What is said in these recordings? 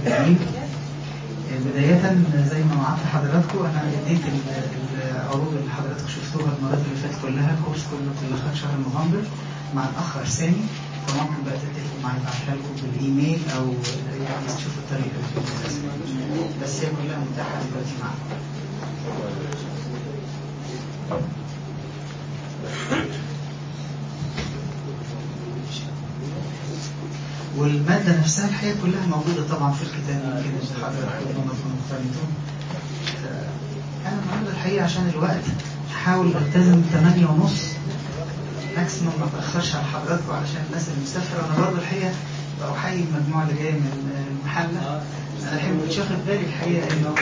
الجميل بداية زي ما وعدت حضراتكم أنا اديت العروض اللي حضراتكم شفتوها المرات اللي فاتت كلها الكورس كله اللي خد شهر نوفمبر مع الأخ أرساني فممكن بقى تتفقوا معايا ابعتها لكم بالإيميل أو يعني تشوفوا الطريقة اللي بس هي كلها متاحة دلوقتي معاكم. والمادة نفسها الحقيقة كلها موجودة طبعا في الكتاب يمكن حضراتكم لما تكونوا مختلفون أنا النهارده الحقيقة عشان الوقت هحاول ألتزم 8 ونص ماكسيموم ما أتأخرش على حضراتكم علشان الناس اللي مسافرة أنا برضه الحقيقة بحيي المجموعة اللي جاية من المحلة أنا الحقيقة ما كنتش واخد بالي الحقيقة إنه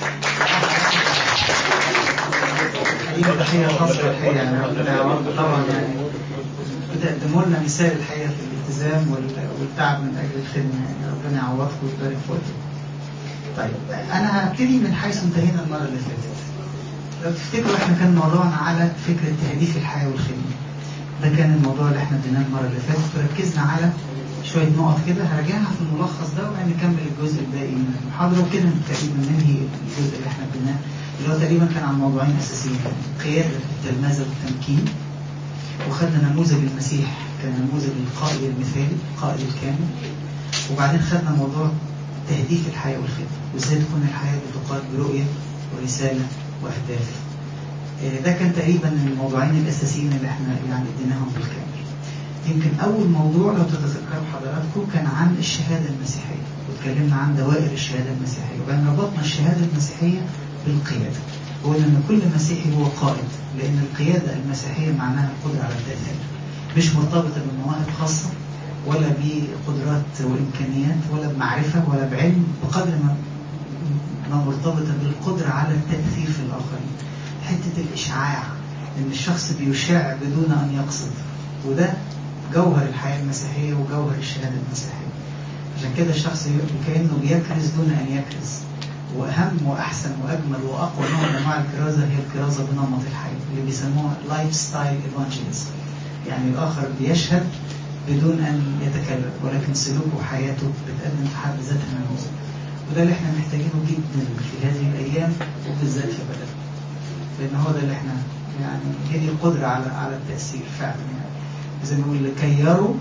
الحقيقة تحية خاصة الحقيقة يعني ربنا يعوضكم طبعا يعني بتقدموا لنا مثال الحقيقة في الالتزام والتعب من أجل الخدمة يعني ربنا يعوضكم ويبارك في وقتكم. طيب أنا هبتدي من حيث انتهينا المرة اللي فاتت. لو تفتكروا احنا كان موضوعنا على فكرة تهديف الحياة والخدمة. ده كان الموضوع اللي احنا اديناه المرة اللي فاتت وركزنا على شوية نقط كده هراجعها في الملخص ده وبعدين نكمل الجزء الباقي من المحاضرة وكده تقريبا ننهي الجزء اللي احنا اديناه اللي هو تقريبا كان عن موضوعين أساسيين قيادة التلمذة والتمكين وخدنا نموذج المسيح كنموذج القائد المثالي القائد الكامل وبعدين خدنا موضوع تهديف الحياة والخدمة وازاي تكون الحياة بتقاد برؤية ورسالة وأهداف ده كان تقريبا الموضوعين الأساسيين اللي احنا يعني اديناهم بالكامل يمكن أول موضوع لو تتذكروا حضراتكم كان عن الشهادة المسيحية واتكلمنا عن دوائر الشهادة المسيحية وبعدين ربطنا الشهادة المسيحية بالقيادة وقلنا ان كل مسيحي هو قائد لان القيادة المسيحية معناها القدرة على التأثير مش مرتبطة بمواهب خاصة ولا بقدرات وإمكانيات ولا بمعرفة ولا بعلم بقدر ما ما مرتبطة بالقدرة على التأثير في الآخرين حتة الإشعاع إن الشخص بيشاع بدون أن يقصد وده جوهر الحياة المسيحية وجوهر الشهادة المسيحية عشان كده الشخص كأنه بيكرز دون أن يكرز واهم واحسن واجمل واقوى نوع من انواع الكرازه هي الكرازه بنمط الحياه اللي بيسموها لايف ستايل ايفانجيليزم يعني الاخر بيشهد بدون ان يتكلم ولكن سلوكه وحياته بتقدم في حد ذاتها نموذج وده اللي احنا محتاجينه جدا في هذه الايام وبالذات في بلدنا لان هو ده اللي احنا يعني هي دي القدره على على التاثير فعلا يعني زي ما بنقول كي يروا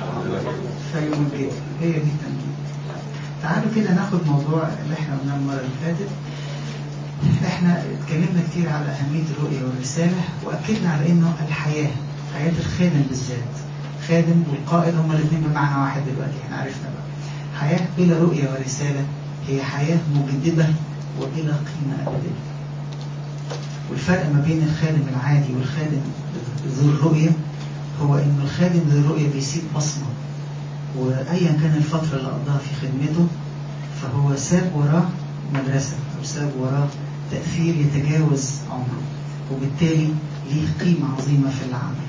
فيمجدوا هي دي التمجيد تعالوا كده ناخد موضوع اللي احنا قلناه المرة اللي فاتت احنا اتكلمنا كتير على أهمية الرؤية والرسالة وأكدنا على انه الحياة حياة الخادم بالذات خادم والقائد هما الاثنين بمعنى واحد دلوقتي احنا عرفنا بقى حياة بلا رؤية ورسالة هي حياة مجدبة وبلا قيمة أبدية والفرق ما بين الخادم العادي والخادم ذو الرؤية هو ان الخادم ذو الرؤية بيسيب بصمة وأيا كان الفترة اللي قضاها في خدمته فهو ساب وراه مدرسة أو ساب وراه تأثير يتجاوز عمره وبالتالي ليه قيمة عظيمة في العمل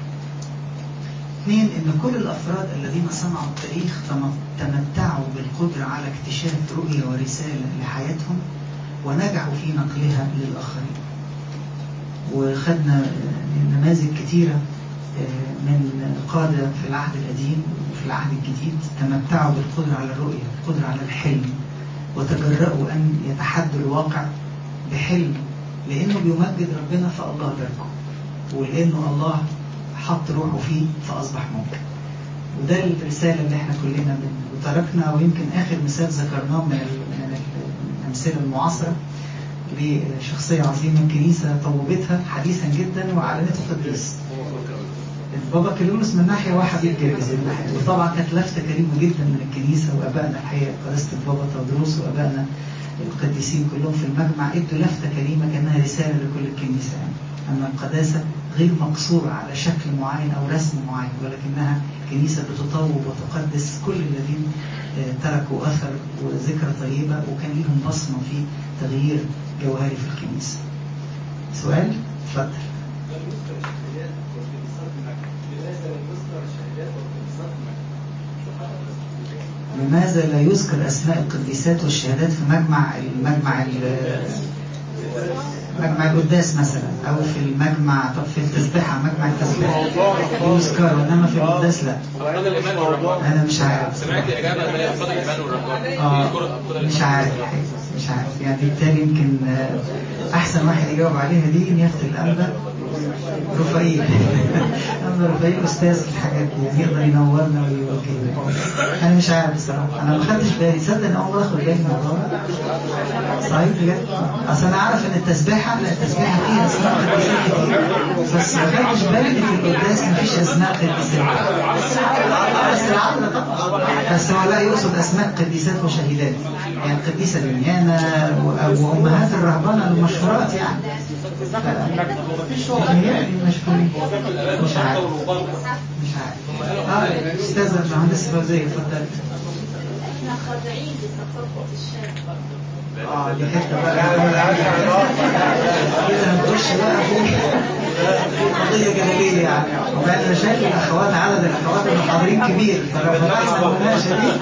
اثنين ان كل الافراد الذين صنعوا التاريخ تمتعوا بالقدرة على اكتشاف رؤية ورسالة لحياتهم ونجحوا في نقلها للآخرين وخدنا نماذج كثيرة من قادة في العهد القديم وفي العهد الجديد تمتعوا بالقدرة على الرؤية القدرة على الحلم وتجرأوا أن يتحدوا الواقع بحلم لأنه بيمجد ربنا فالله باركه ولأنه الله حط روحه فيه فأصبح ممكن وده الرسالة اللي احنا كلنا من وتركنا ويمكن آخر مثال ذكرناه من من الأمثلة المعاصرة لشخصية عظيمة الكنيسة طوبتها حديثا جدا وأعلنته قديس بابا كيرلس من ناحية وحبيب جرجس من ناحية وطبعا كانت لفتة كريمة جدا من الكنيسة وأبائنا الحقيقة قداسة البابا تودروس وأبائنا القديسين كلهم في المجمع ادوا لفتة كريمة كأنها رسالة لكل الكنيسة يعني أن القداسة غير مقصورة على شكل معين أو رسم معين ولكنها كنيسة بتطوب وتقدس كل الذين تركوا أثر وذكرى طيبة وكان لهم بصمة في تغيير جوهري في الكنيسة سؤال؟ اتفضل لماذا لا يذكر أسماء القديسات والشهادات في مجمع المجمع مجمع القداس مثلا او في المجمع طب في التسبيحه مجمع التسبيحه يذكر انما في القداس لا انا مش عارف سمعت اجابه زي افضل الايمان والرهبان اه مش عارف الحقيقة، مش عارف يعني بالتالي يمكن آه، احسن واحد يجاوب عليها دي نيافه الانبا رفايل انبا رفايل استاذ في الحاجات دي يعني يقدر ينورنا ويوجهنا انا مش عارف بصراحه انا ما خدتش بالي تصدق ان اول مره اخد بالي من الموضوع ده؟ صحيح بجد اصل انا عارف ان التسبيحه لا التسبيحه فيها اسماء قديسات كتير بس ما خدتش بالي ان في القداس ما فيش اسماء قديسات بس العقل طبعا بس هو لا يقصد اسماء قديسات وشهيدات يعني القديسه دميانه و- وامهات الرهبنه المشهورات يعني متهيألي مشهورين مش عارف مش عارف اه استاذه المهندسه فوزيه اتفضلي احنا خاضعين لثقافة الشام برضه اه دي حته بقى كده هنخش بقى في في قضيه جدليه يعني وبعدين انا شايف الاخوات عدد الاخوات اللي حاضرين كبير فلو فتحنا المناقشه دي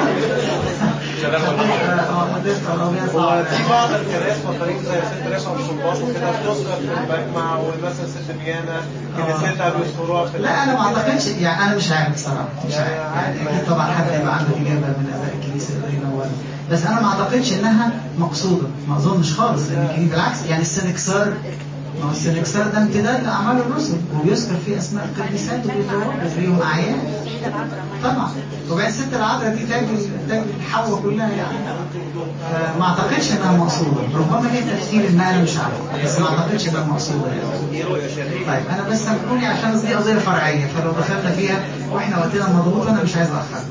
هتبقى- اه هتبقى قضيه صعبه في بعض الكنائس مقارين زي ست رفع الصلبات وكده بتذكر في المجمع ومثلا ست بيانا كنيستها بيذكروها في لا انا ما اعتقدش يعني انا مش عارف بصراحه مش عارف يعني اكيد طبعا حد يبقى عنده اجابه من اباء الكنيسه يقدر ينور بس انا ما اعتقدش انها مقصوده ما اظنش خالص لان الكنيسة- بالعكس يعني السنكسار ما هو السنكسار ده امتداد لاعمال الرسل وبيذكر فيه اسماء القديسات وبيتوقف فيهم اعيان طبعا وبعدين الست العذراء دي تاج تاج الحواء كلها يعني آه، ما اعتقدش انها مقصوده ربما ليه تفسير ما انا مش عارف بس ما اعتقدش انها مقصوده يعني طيب انا بس سامحوني عشان دي قضيه فرعيه فلو دخلنا فيها واحنا وقتنا مضغوط انا مش عايز اخر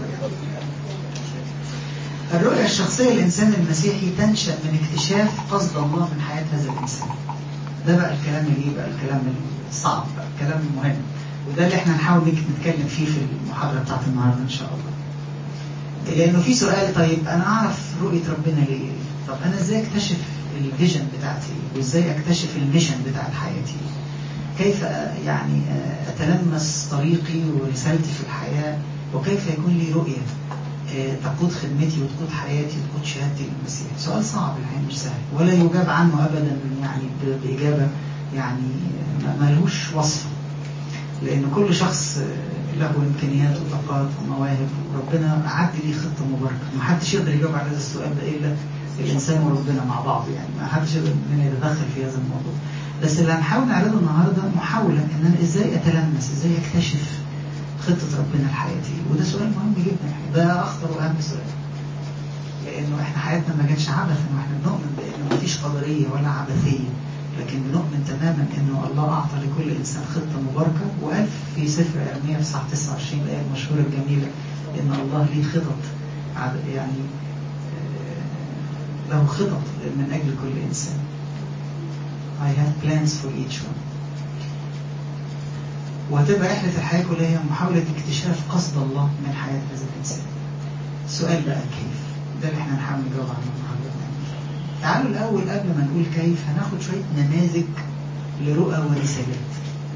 الرؤية الشخصية للإنسان المسيحي تنشأ من اكتشاف قصد الله من حياة هذا الإنسان ده بقى الكلام اللي إيه بقى الكلام الصعب بقى الكلام المهم وده اللي احنا هنحاول نك- نتكلم فيه في المحاضرة بتاعت النهاردة إن شاء الله لأنه في سؤال طيب أنا أعرف رؤية ربنا ليه؟ طب أنا إزاي أكتشف الفيجن بتاعتي؟ وإزاي أكتشف الميشن بتاعت حياتي؟ كيف أ- يعني أ- أتلمس طريقي ورسالتي في الحياة وكيف يكون لي رؤية آه، تقود خدمتي وتقود حياتي وتقود شهادتي للمسيح سؤال صعب الحقيقة مش سهل ولا يجاب عنه أبدا يعني ب- بإجابة يعني ما- ملهوش وصف لأن كل شخص آه، له إمكانيات وطاقات ومواهب وربنا أعد ليه خطة مباركة ما حدش يقدر يجاوب على هذا السؤال ده إلا الإنسان وربنا مع بعض يعني ما حدش يقدر إنه يتدخل في هذا الموضوع بس اللي هنحاول نعرضه النهارده محاولة إن أنا إزاي أتلمس إزاي أكتشف خطة ربنا لحياتي وده سؤال مهم جدا ده أخطر وأهم سؤال لأنه إحنا حياتنا ما جاتش عبثا وإحنا بنؤمن بأنه مفيش قدرية ولا عبثية لكن بنؤمن تماما أنه الله أعطى لكل إنسان خطة مباركة وقال في سفر أرميا في صح 29 الآية المشهورة الجميلة إن الله ليه خطط عد- يعني آه، له خطط من أجل كل إنسان I have plans for each one وهتبقى رحلة الحياة كلها هي محاولة اكتشاف قصد الله من حياة هذا الإنسان. السؤال بقى كيف؟ ده اللي احنا هنحاول نجاوب عنه النهارده. تعالوا الأول قبل ما نقول كيف هناخد شوية نماذج لرؤى ورسالات.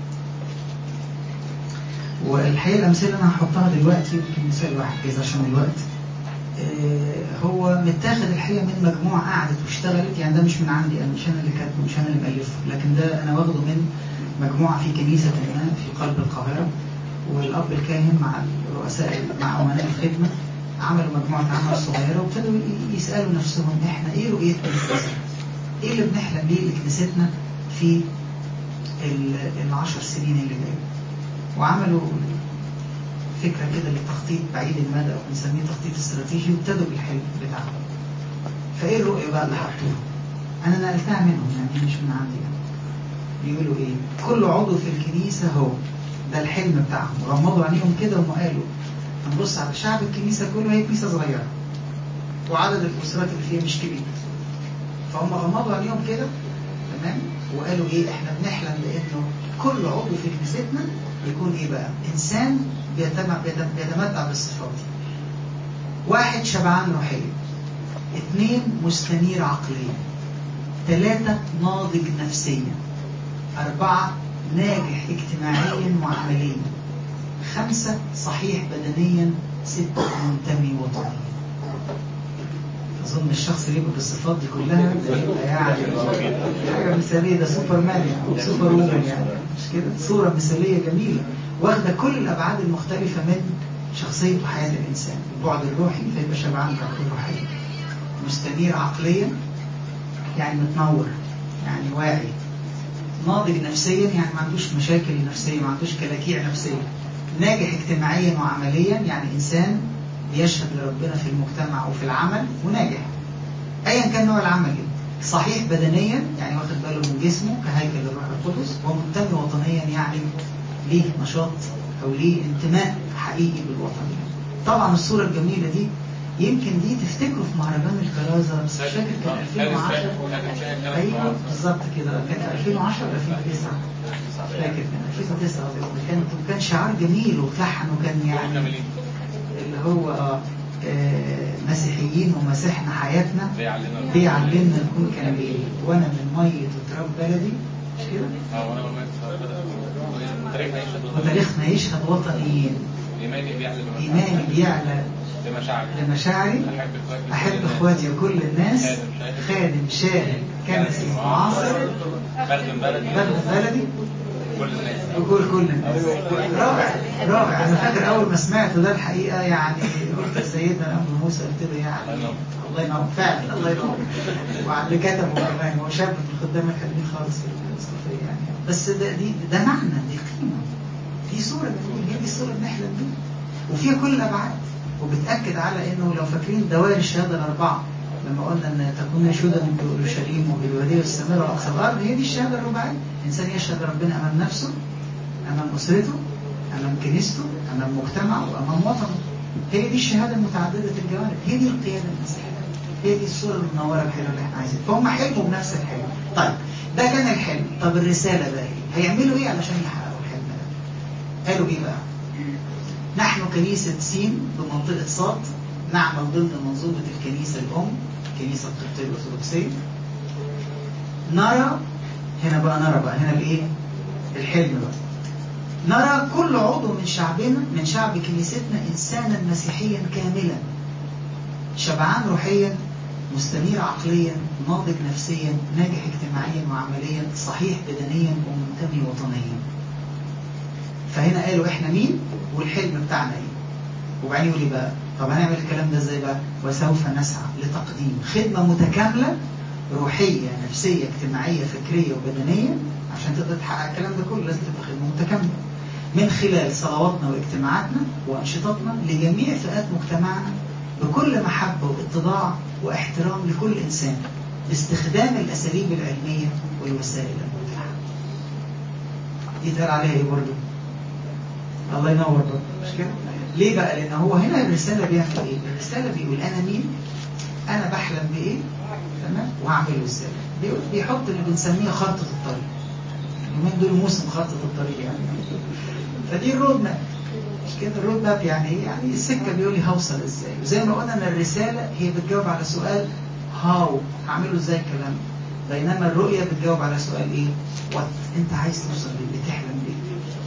والحقيقة الأمثلة اللي أنا هحطها دلوقتي يمكن مثال واحد كده عشان الوقت. آه، هو متاخد الحقيقة من مجموعة قعدت واشتغلت يعني ده مش من عندي أنا مش أنا اللي كاتبه مش أنا اللي مألفه لكن ده أنا واخده من مجموعة في كنيسة ما في قلب القاهرة والأب الكاهن مع الرؤساء مع أمناء الخدمة عملوا مجموعة عمل صغيرة وابتدوا ي- يسألوا نفسهم إحنا إيه رؤيتنا للكنيسة؟ إيه اللي بنحلم بيه لكنيستنا في ال- العشر سنين اللي جاية؟ وعملوا فكرة كده للتخطيط بعيد المدى أو بنسميه تخطيط استراتيجي وابتدوا بالحلم بتاعهم. فإيه الرؤية بقى اللي حطوها؟ أنا نقلتها منهم يعني مش من عندي يعني. بيقولوا ايه كل عضو في الكنيسة هو ده الحلم بتاعهم غمضوا عينيهم كده وقالوا هنبص على شعب الكنيسة كله هي كنيسة صغيرة وعدد الأسرات اللي فيها مش كبير فهم غمضوا عينيهم كده تمام وقالوا ايه احنا بنحلم بانه كل عضو في كنيستنا يكون ايه بقى انسان بيتم- بيتم- بيتمتع بالصفات دي واحد شبعان روحيا اثنين مستنير عقليا ثلاثة ناضج نفسيا أربعة ناجح اجتماعيا وعمليا خمسة صحيح بدنيا ستة منتمي وطنيا اظن الشخص اللي يبقى بالصفات دي كلها ده يبقى يعني حاجه مثاليه ده سوبرمان يعني او سوبر وومن يعني مش كده صوره مثاليه جميله واخده كل الابعاد المختلفه من شخصيه وحياه الانسان البعد الروحي فيبقى شبعان بالعقل الروحيه مستنير عقليا يعني متنور يعني واعي ناضج نفسيا يعني ما عندوش مشاكل نفسيه ما عندوش كلاكيع نفسيه ناجح اجتماعيا وعمليا يعني انسان بيشهد لربنا في المجتمع وفي العمل وناجح ايا كان نوع العمل ايه صحيح بدنيا يعني واخد باله من جسمه كهيكل الروح القدس ومنتمي وطنيا يعني ليه نشاط او ليه انتماء حقيقي بالوطن طبعا الصوره الجميله دي يمكن دي تفتكروا في مهرجان الكرازه بس مش فاكر كان 2010 ايوه بالظبط كده كان 2010 ولا 2009 فاكر كان 2009 كان كان شعار جميل وتلحن وكان يعني اللي هو اه آه، مسيحيين ومسيحنا حياتنا بيعلمنا بيعلمنا نكون كاملين وانا من ميه وتراب بلدي مش كده اه وانا تاريخنا يشهد وتاريخنا يشهد وطنيين ايماني بيعلم ايماني بيعلى بمشاعري لمشاعري احب اخواتي احب اخواتي وكل الناس خادم شاهد كنسي معاصر بخدم بلدي بلد بلدي كل الناس بقول كل الناس رائع رائع انا فاكر اول ما سمعته ده الحقيقه يعني قلت لسيدنا ابو موسى قلت له يعني الله ينور فعلا الله ينور وعلى اللي كتبه كمان هو شاب من الخدام الخدمين خالص في الصوفيه يعني بس ده دي ده معنى دي قيمه دي صوره جميله هي دي الصوره اللي بنحلم بيها وفيها كل الابعاد وبتاكد على انه لو فاكرين دوائر الشهاده الاربعه لما قلنا ان تكون شهودا في اورشليم وبالوديه والسماء واقصى الارض هي دي الشهاده الرباعيه انسان يشهد ربنا امام نفسه امام اسرته امام كنيسته امام مجتمعه وامام وطنه هي دي الشهاده المتعدده الجوانب هي دي القياده المسيحيه هي دي الصوره المنوره الحلوه اللي احنا عايزينها فهم حلموا بنفس الحلم طيب ده كان الحلم طب الرساله بقى ايه هيعملوا ايه علشان يحققوا الحلم ده قالوا ايه بقى نحن كنيسة سين بمنطقة صاد نعمل ضمن منظومة الكنيسة الأم الكنيسة القبطية الأرثوذكسية نرى هنا بقى نرى بقى هنا بإيه؟ الحلم بقى نرى كل عضو من شعبنا من شعب كنيستنا إنسانا مسيحيا كاملا شبعان روحيا مستنير عقليا ناضج نفسيا ناجح اجتماعيا وعمليا صحيح بدنيا ومنتمي وطنيا فهنا قالوا احنا مين والحلم بتاعنا ايه وبعدين يقول لي بقى طب هنعمل الكلام ده ازاي بقى وسوف نسعى لتقديم خدمة متكاملة روحية نفسية اجتماعية فكرية وبدنية عشان تقدر تحقق الكلام ده كله لازم تبقى خدمة متكاملة من خلال صلواتنا واجتماعاتنا وأنشطتنا لجميع فئات مجتمعنا بكل محبة واتضاع واحترام لكل إنسان باستخدام الأساليب العلمية والوسائل المتاحة يتقال عليها ايه برضه؟ الله ينور برضه مش كده؟ ليه بقى؟ لأن هو هنا الرسالة بيعمل ايه؟ الرسالة بيقول أنا مين؟ أنا بحلم بإيه؟ تمام؟ وهعمله ازاي؟ بيقول بيحط اللي بنسميه خارطة الطريق اليومين دول موسم خارطة الطريق يعني فدي الرود ماب مش كده الرود ماب يعني ايه؟ يعني السكة بيقول لي هوصل ازاي؟ وزي ما قلنا ان الرسالة هي بتجاوب على سؤال هاو هعمله ازاي الكلام ده؟ بينما الرؤية بتجاوب على سؤال ايه؟ وات انت عايز توصل للي تحلم بيه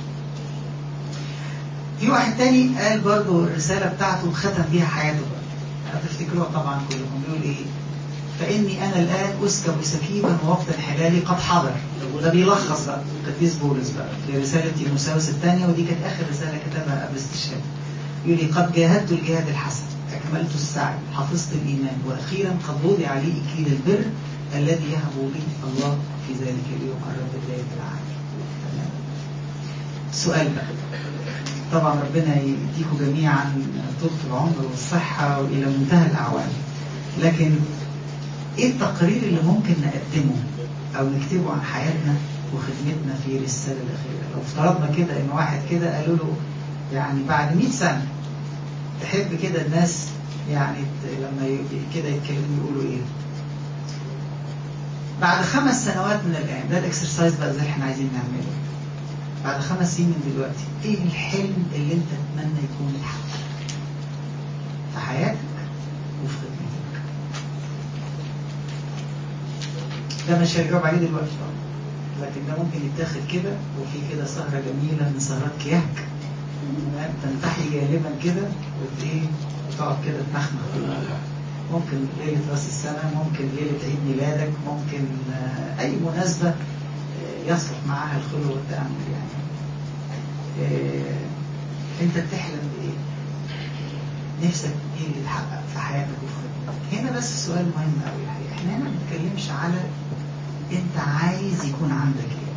في واحد تاني قال برضو الرسالة بتاعته ختم بيها حياته بقى هتفتكروها طبعا كلكم بيقول ايه فإني أنا الآن أسكب سكيبا ووقت انحلالي قد حضر وده بيلخص بقى القديس بولس بقى في رسالة تيموساوس الثانية ودي كانت آخر رسالة كتبها قبل استشهاده يقول لي قد جاهدت الجهاد الحسن أكملت السعي حفظت الإيمان وأخيرا قد وضع لي إكليل البر الذي يهب به الله في ذلك اليوم الرب بداية العالم تمام السؤال بقى طبعا ربنا يديكم جميعا طول العمر والصحة وإلى منتهى الأعوام لكن إيه التقرير اللي ممكن نقدمه أو نكتبه عن حياتنا وخدمتنا في الرسالة الأخيرة لو افترضنا كده إن واحد كده قالوا له يعني بعد 100 سنة تحب كده الناس يعني لما كده يتكلموا يقولوا إيه بعد خمس سنوات من الآن ده الإكسرسايز بقى زي احنا عايزين نعمله بعد خمس سنين من دلوقتي ايه الحلم اللي انت تتمنى يكون اتحقق في حياتك وفي خدمتك ده مش هيجاوب عليه دلوقتي طبعا لكن ده ممكن يتاخد كده وفي كده سهرة جميلة من سهرات كياك تنتحي جانبا كده وت ايه تقعد كده تنخنخ ممكن ليلة رأس السنة ممكن ليلة عيد ميلادك ممكن آه، أي مناسبة آه، يصلح معاها الخلو والتأمل يعني آه، أنت بتحلم بإيه؟ نفسك إيه اللي يتحقق في حياتك وفي خدمتك؟ هنا بس سؤال مهم أوي الحقيقة إحنا هنا ما بنتكلمش على أنت عايز يكون عندك إيه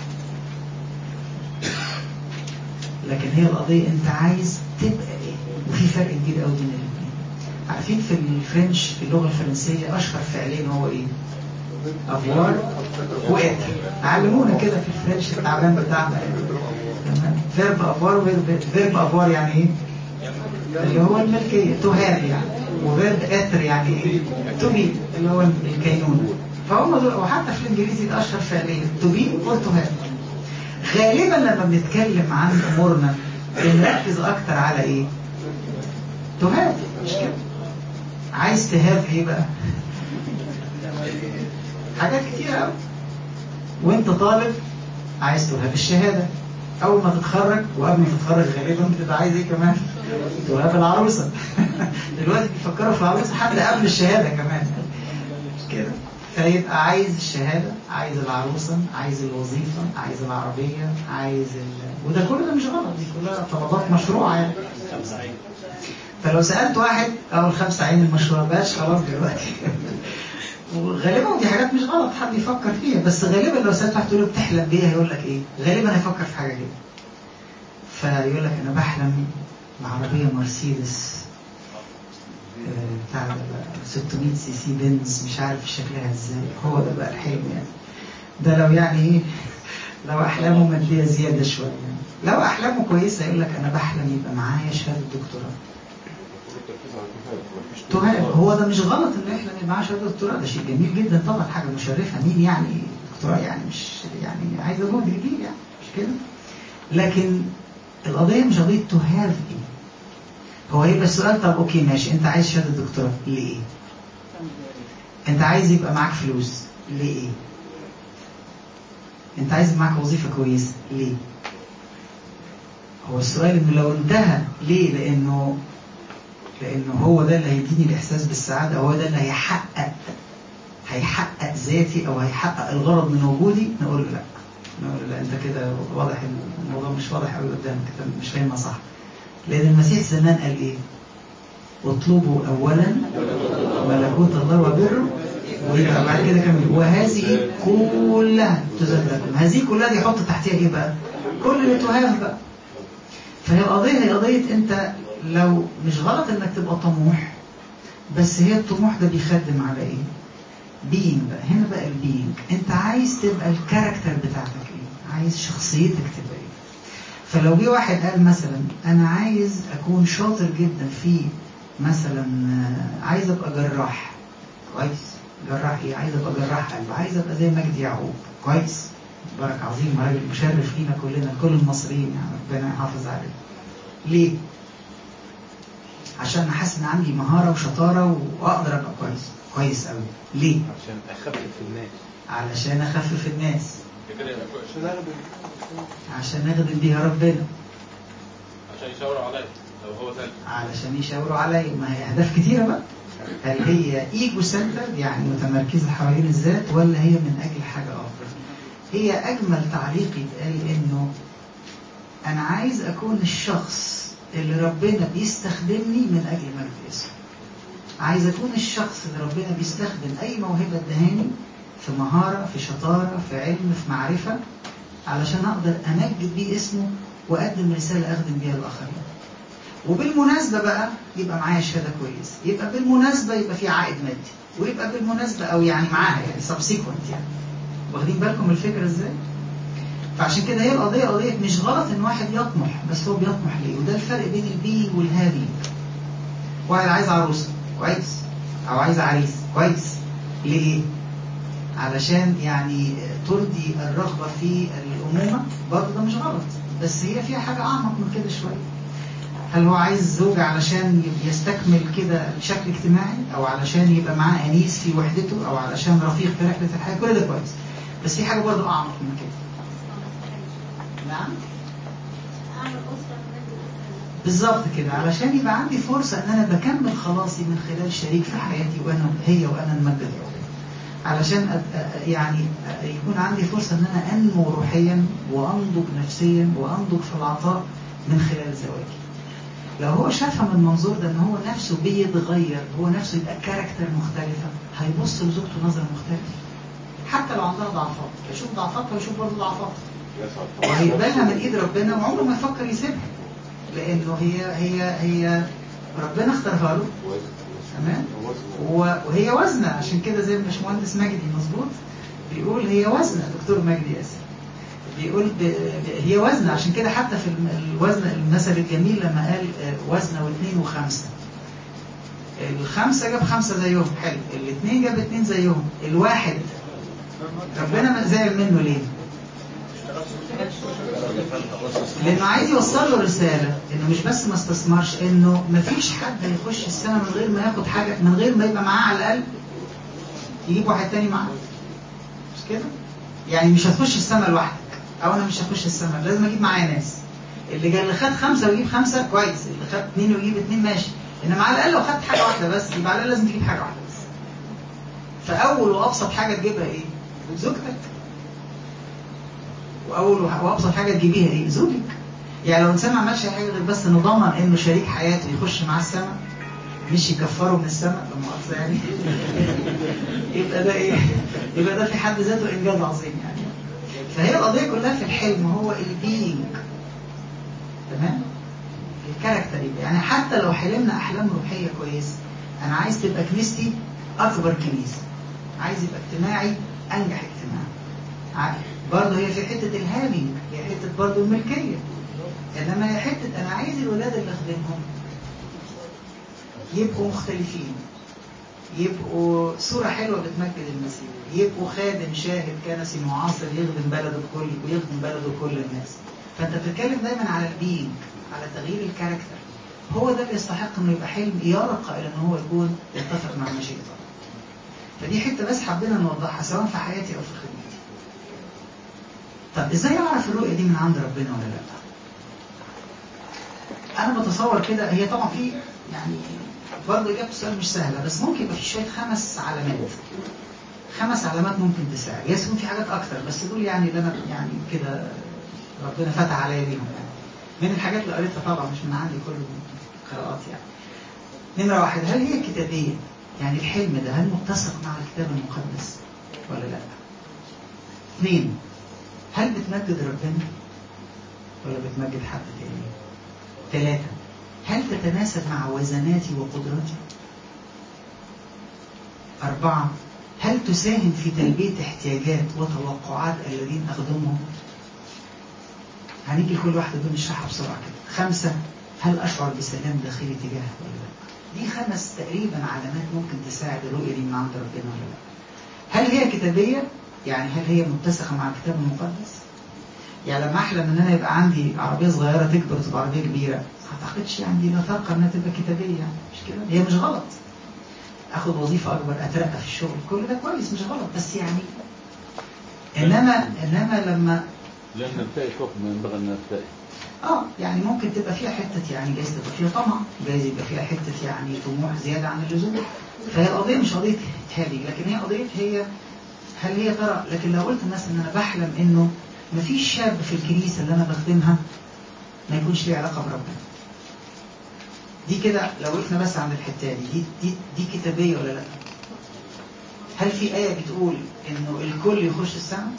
لكن هي القضية أنت عايز تبقى إيه وفي فرق كبير قوي بين الاثنين عارفين في الفرنش في اللغة الفرنسية أشهر فعلين هو إيه؟ أفوار وإتر علمونا كده في الفرنش التعبان بتاعنا تمام فيرب أفوار وفيرب فيرب أفوار يعني إيه؟ اللي هو الملكية تو هاف يعني وفيرب إتر يعني إيه؟ تو بي اللي هو الكينونة فهم دول وحتى في الإنجليزي ده أشهر فعلين تو بي وتو هاف غالبا لما بنتكلم عن امورنا بنركز اكتر على ايه تهاب مش كده عايز تهاب ايه بقى حاجات كتير قوي وانت طالب عايز تهاب الشهاده اول ما تتخرج وقبل ما تتخرج غالبا بتبقى عايز ايه كمان تهاب العروسه دلوقتي بيفكروا في العروسه حتى قبل الشهاده كمان مش كده فيبقى عايز الشهادة عايز العروسة عايز الوظيفة عايز العربية عايز ال... وده كل ده مش غلط دي كلها طلبات مشروعة يعني فلو سألت واحد أو الخمسة عين المشروع باش خلاص دلوقتي وغالبا دي حاجات مش غلط حد يفكر فيها بس غالبا لو سألت واحد تقول له بتحلم بيه هيقول لك ايه غالبا هيفكر في حاجة كده فيقول لك انا بحلم بعربية مرسيدس بتاع 600 سي سي بنز مش عارف شكلها ازاي هو ده بقى الحلم يعني ده لو يعني ايه لو احلامه ماديه زياده شويه يعني. لو احلامه كويسه يقول لك انا بحلم يبقى معايا شهاده دكتوراه تهاب هو ده مش غلط انه يحلم يبقى معاه شهاده دكتوراه ده شيء جميل جدا طبعا حاجه مشرفه مين يعني دكتوراه يعني مش يعني عايزه جهد كبير يعني مش كده لكن القضيه مش قضيه تهاب ايه هو هيبقى السؤال طب اوكي ماشي انت عايز شهاده دكتوراه ليه انت عايز يبقى معاك فلوس ليه انت عايز يبقى معاك وظيفه كويسه ليه هو السؤال انه لو انتهى ليه لانه لانه هو ده اللي هيديني الاحساس بالسعاده هو ده اللي هيحقق هيحقق ذاتي او هيحقق الغرض من وجودي نقول له لا نقول له لا انت كده واضح الموضوع مش واضح قوي قدامك انت مش فاهمها صح لأن المسيح زمان قال إيه اطلبوا أولا ملكوت الله وبره ويبقى بعد كده كمل وهذه كلها تزاد لكم هذه كلها دي حط تحتها إيه بقى كل اللي تهاف بقى فهي القضية هي قضية أنت لو مش غلط إنك تبقى طموح بس هي الطموح ده بيخدم على إيه بينج بقى هنا بقى البينج أنت عايز تبقى الكاركتر بتاعتك إيه عايز شخصيتك تبقى إيه فلو جه واحد قال مثلا انا عايز اكون شاطر جدا في مثلا عايز ابقى جراح كويس جراح ايه عايز ابقى جراح قلب عايز ابقى زي مجدي يعقوب كويس بارك عظيم راجل مشرف لينا كلنا كل المصريين يعني ربنا يحافظ عليه ليه عشان احس ان عندي مهاره وشطاره واقدر ابقى كويس كويس قوي ليه عشان اخفف الناس علشان اخفف الناس كده يبقى كويس عشان اخدم عشان اخدم بيها ربنا عشان يشاوروا عليا لو هو ثالث علشان يشاوروا عليا ما هي اهداف كتيره بقى هل هي ايجو سنتر يعني متمركزه حوالين الذات ولا هي من اجل حاجه افضل هي اجمل تعليق يتقال انه انا عايز اكون الشخص اللي ربنا بيستخدمني من اجل مجد اسمه عايز اكون الشخص اللي ربنا بيستخدم اي موهبه ادهاني في مهاره في شطاره في علم في معرفه علشان اقدر امجد بيه اسمه واقدم رساله اخدم بيها الاخرين وبالمناسبة بقى يبقى معايا شهادة كويس يبقى بالمناسبة يبقى في عائد مادي ويبقى بالمناسبة أو يعني معاها يعني سبسيكونت يعني واخدين بالكم الفكرة ازاي؟ فعشان كده هي القضية قضية مش غلط إن واحد يطمح بس هو بيطمح ليه وده الفرق بين البي والهافي واحد عايز عروسة كويس أو عايز عريس كويس ليه؟ علشان يعني ترضي الرغبة في الأمومة برضه ده مش غلط بس هي فيها حاجة أعمق من كده شوية هل هو عايز زوجة علشان يستكمل كده بشكل اجتماعي او علشان يبقى معاه انيس في وحدته او علشان رفيق في رحلة الحياة كل ده كويس بس في حاجة برضه اعمق من كده نعم أعمل أسرة من أجل الأسرة. بالظبط كده علشان يبقى عندي فرصة ان انا بكمل خلاصي من خلال شريك في حياتي وانا هي وانا نمجد ربنا علشان أت- أ- يعني أ- يكون عندي فرصة ان انا انمو روحيا وانضج نفسيا وانضج في العطاء من خلال زواجي لو هو شافها من المنظور ده ان هو نفسه بيتغير هو نفسه يبقى كاركتر مختلفة هيبص لزوجته نظرة مختلفة حتى لو عندها ضعفات يشوف ضعفاتها ويشوف برضه ضعفاتها وهيقبلها من ايد ربنا وعمره ما يفكر يسيبها لانه هي هي هي ربنا اختارها له تمام و- وهي وزنه عشان كده زي الباشمهندس مجدي مظبوط بيقول هي وزنه دكتور مجدي اسف بيقول ب... ب... هي وزنه عشان كده حتى في الم- الوزن المثل الجميل لما قال آه، وزنه واثنين وخمسه الخمسه جاب خمسه زيهم حلو الاثنين جاب اثنين زيهم الواحد ربنا ما زعل منه ليه؟ لانه عايز يوصل له رساله انه مش بس ما استثمرش انه ما فيش حد هيخش السماء من غير ما ياخد حاجه من غير ما يبقى معاه على الاقل يجيب واحد تاني معاه مش كده؟ يعني مش هتخش السماء لوحدك او انا مش هخش السماء لازم اجيب معايا ناس اللي جا اللي خد خمسه ويجيب خمسه كويس اللي خد اثنين ويجيب اثنين ماشي انما على الاقل لو خدت حاجه واحده بس يبقى على الاقل لازم تجيب حاجه واحده بس فاول وابسط حاجه تجيبها ايه؟ زوجتك واول وح- وابسط حاجه تجيبيها ايه؟ زوجك يعني لو انسان ما عملش أي حاجه غير بس انه ضمن انه شريك حياته يخش معاه السماء مش يكفره من السماء لما مؤاخذه يعني يبقى ده ايه؟ يبقى ده في حد ذاته انجاز عظيم يعني فهي القضيه كلها في الحلم هو البينج تمام؟ الكاركتر يبقى يعني حتى لو حلمنا احلام روحيه كويسه انا عايز تبقى كنيستي اكبر كنيسه عايز يبقى اجتماعي انجح اجتماع ع- برضه هي في حته الهامينج هي حته برضه الملكيه انما هي حته انا عايز الولاد اللي اخدمهم يبقوا مختلفين يبقوا صورة حلوة بتمجد المسيح يبقوا خادم شاهد كنسي معاصر يخدم بلده الكل ويخدم بلده كل الناس فانت بتتكلم دايما على البينج على تغيير الكاركتر هو ده اللي يستحق انه يبقى حلم يرقى الى ان هو يكون يتفق مع مشيئة الله فدي حتة بس حبينا نوضحها سواء في حياتي او في خدمتي طب ازاي اعرف الرؤية دي من عند ربنا ولا لا انا بتصور كده هي طبعا في يعني برضه اجابه السؤال مش سهله بس ممكن يبقى في شويه خمس علامات خمس علامات ممكن تساعد يس يكون في حاجات اكتر بس دول يعني اللي انا يعني كده ربنا فتح عليا بيهم يعني من الحاجات اللي قريتها طبعا مش من عندي كل القراءات يعني نمره واحد هل هي كتابيه يعني الحلم ده هل متسق مع الكتاب المقدس ولا لا اثنين هل بتمجد ربنا ولا بتمجد حد تاني ثلاثة هل تتناسب مع وزناتي وقدراتي أربعة هل تساهم في تلبية احتياجات وتوقعات الذين أخدمهم هنيجي لكل واحدة دول نشرحها بسرعة كده خمسة هل أشعر بسلام داخلي تجاهها ولا لا دي خمس تقريبا علامات ممكن تساعد الرؤية دي من عند ربنا ولا لا هل هي كتابية يعني هل هي متسقة مع الكتاب المقدس يعني لما احلم ان انا يبقى عندي عربيه صغيره تكبر تبقى عربيه كبيره ما اعتقدش يعني دي لا ترقى انها تبقى كتابيه يعني مش كده هي مش غلط اخد وظيفه اكبر اترقى في الشغل كل ده كويس مش غلط بس يعني انما انما لما لأن نرتقي فوق ما ينبغي أن نرتقي اه يعني ممكن تبقى فيها حته يعني جايز تبقى فيها طمع جايز يبقى فيها حته يعني طموح زياده عن اللزوم فهي القضيه مش قضيه هذه لكن هي قضيه هي هل هي ترى لكن لو قلت مثلا ان انا بحلم انه مفيش شاب في الكنيسه اللي انا بخدمها ما يكونش ليه علاقه بربنا دي كده لو وقفنا بس عند الحته دي دي دي, دي كتابيه ولا لا هل في ايه بتقول انه الكل يخش السماء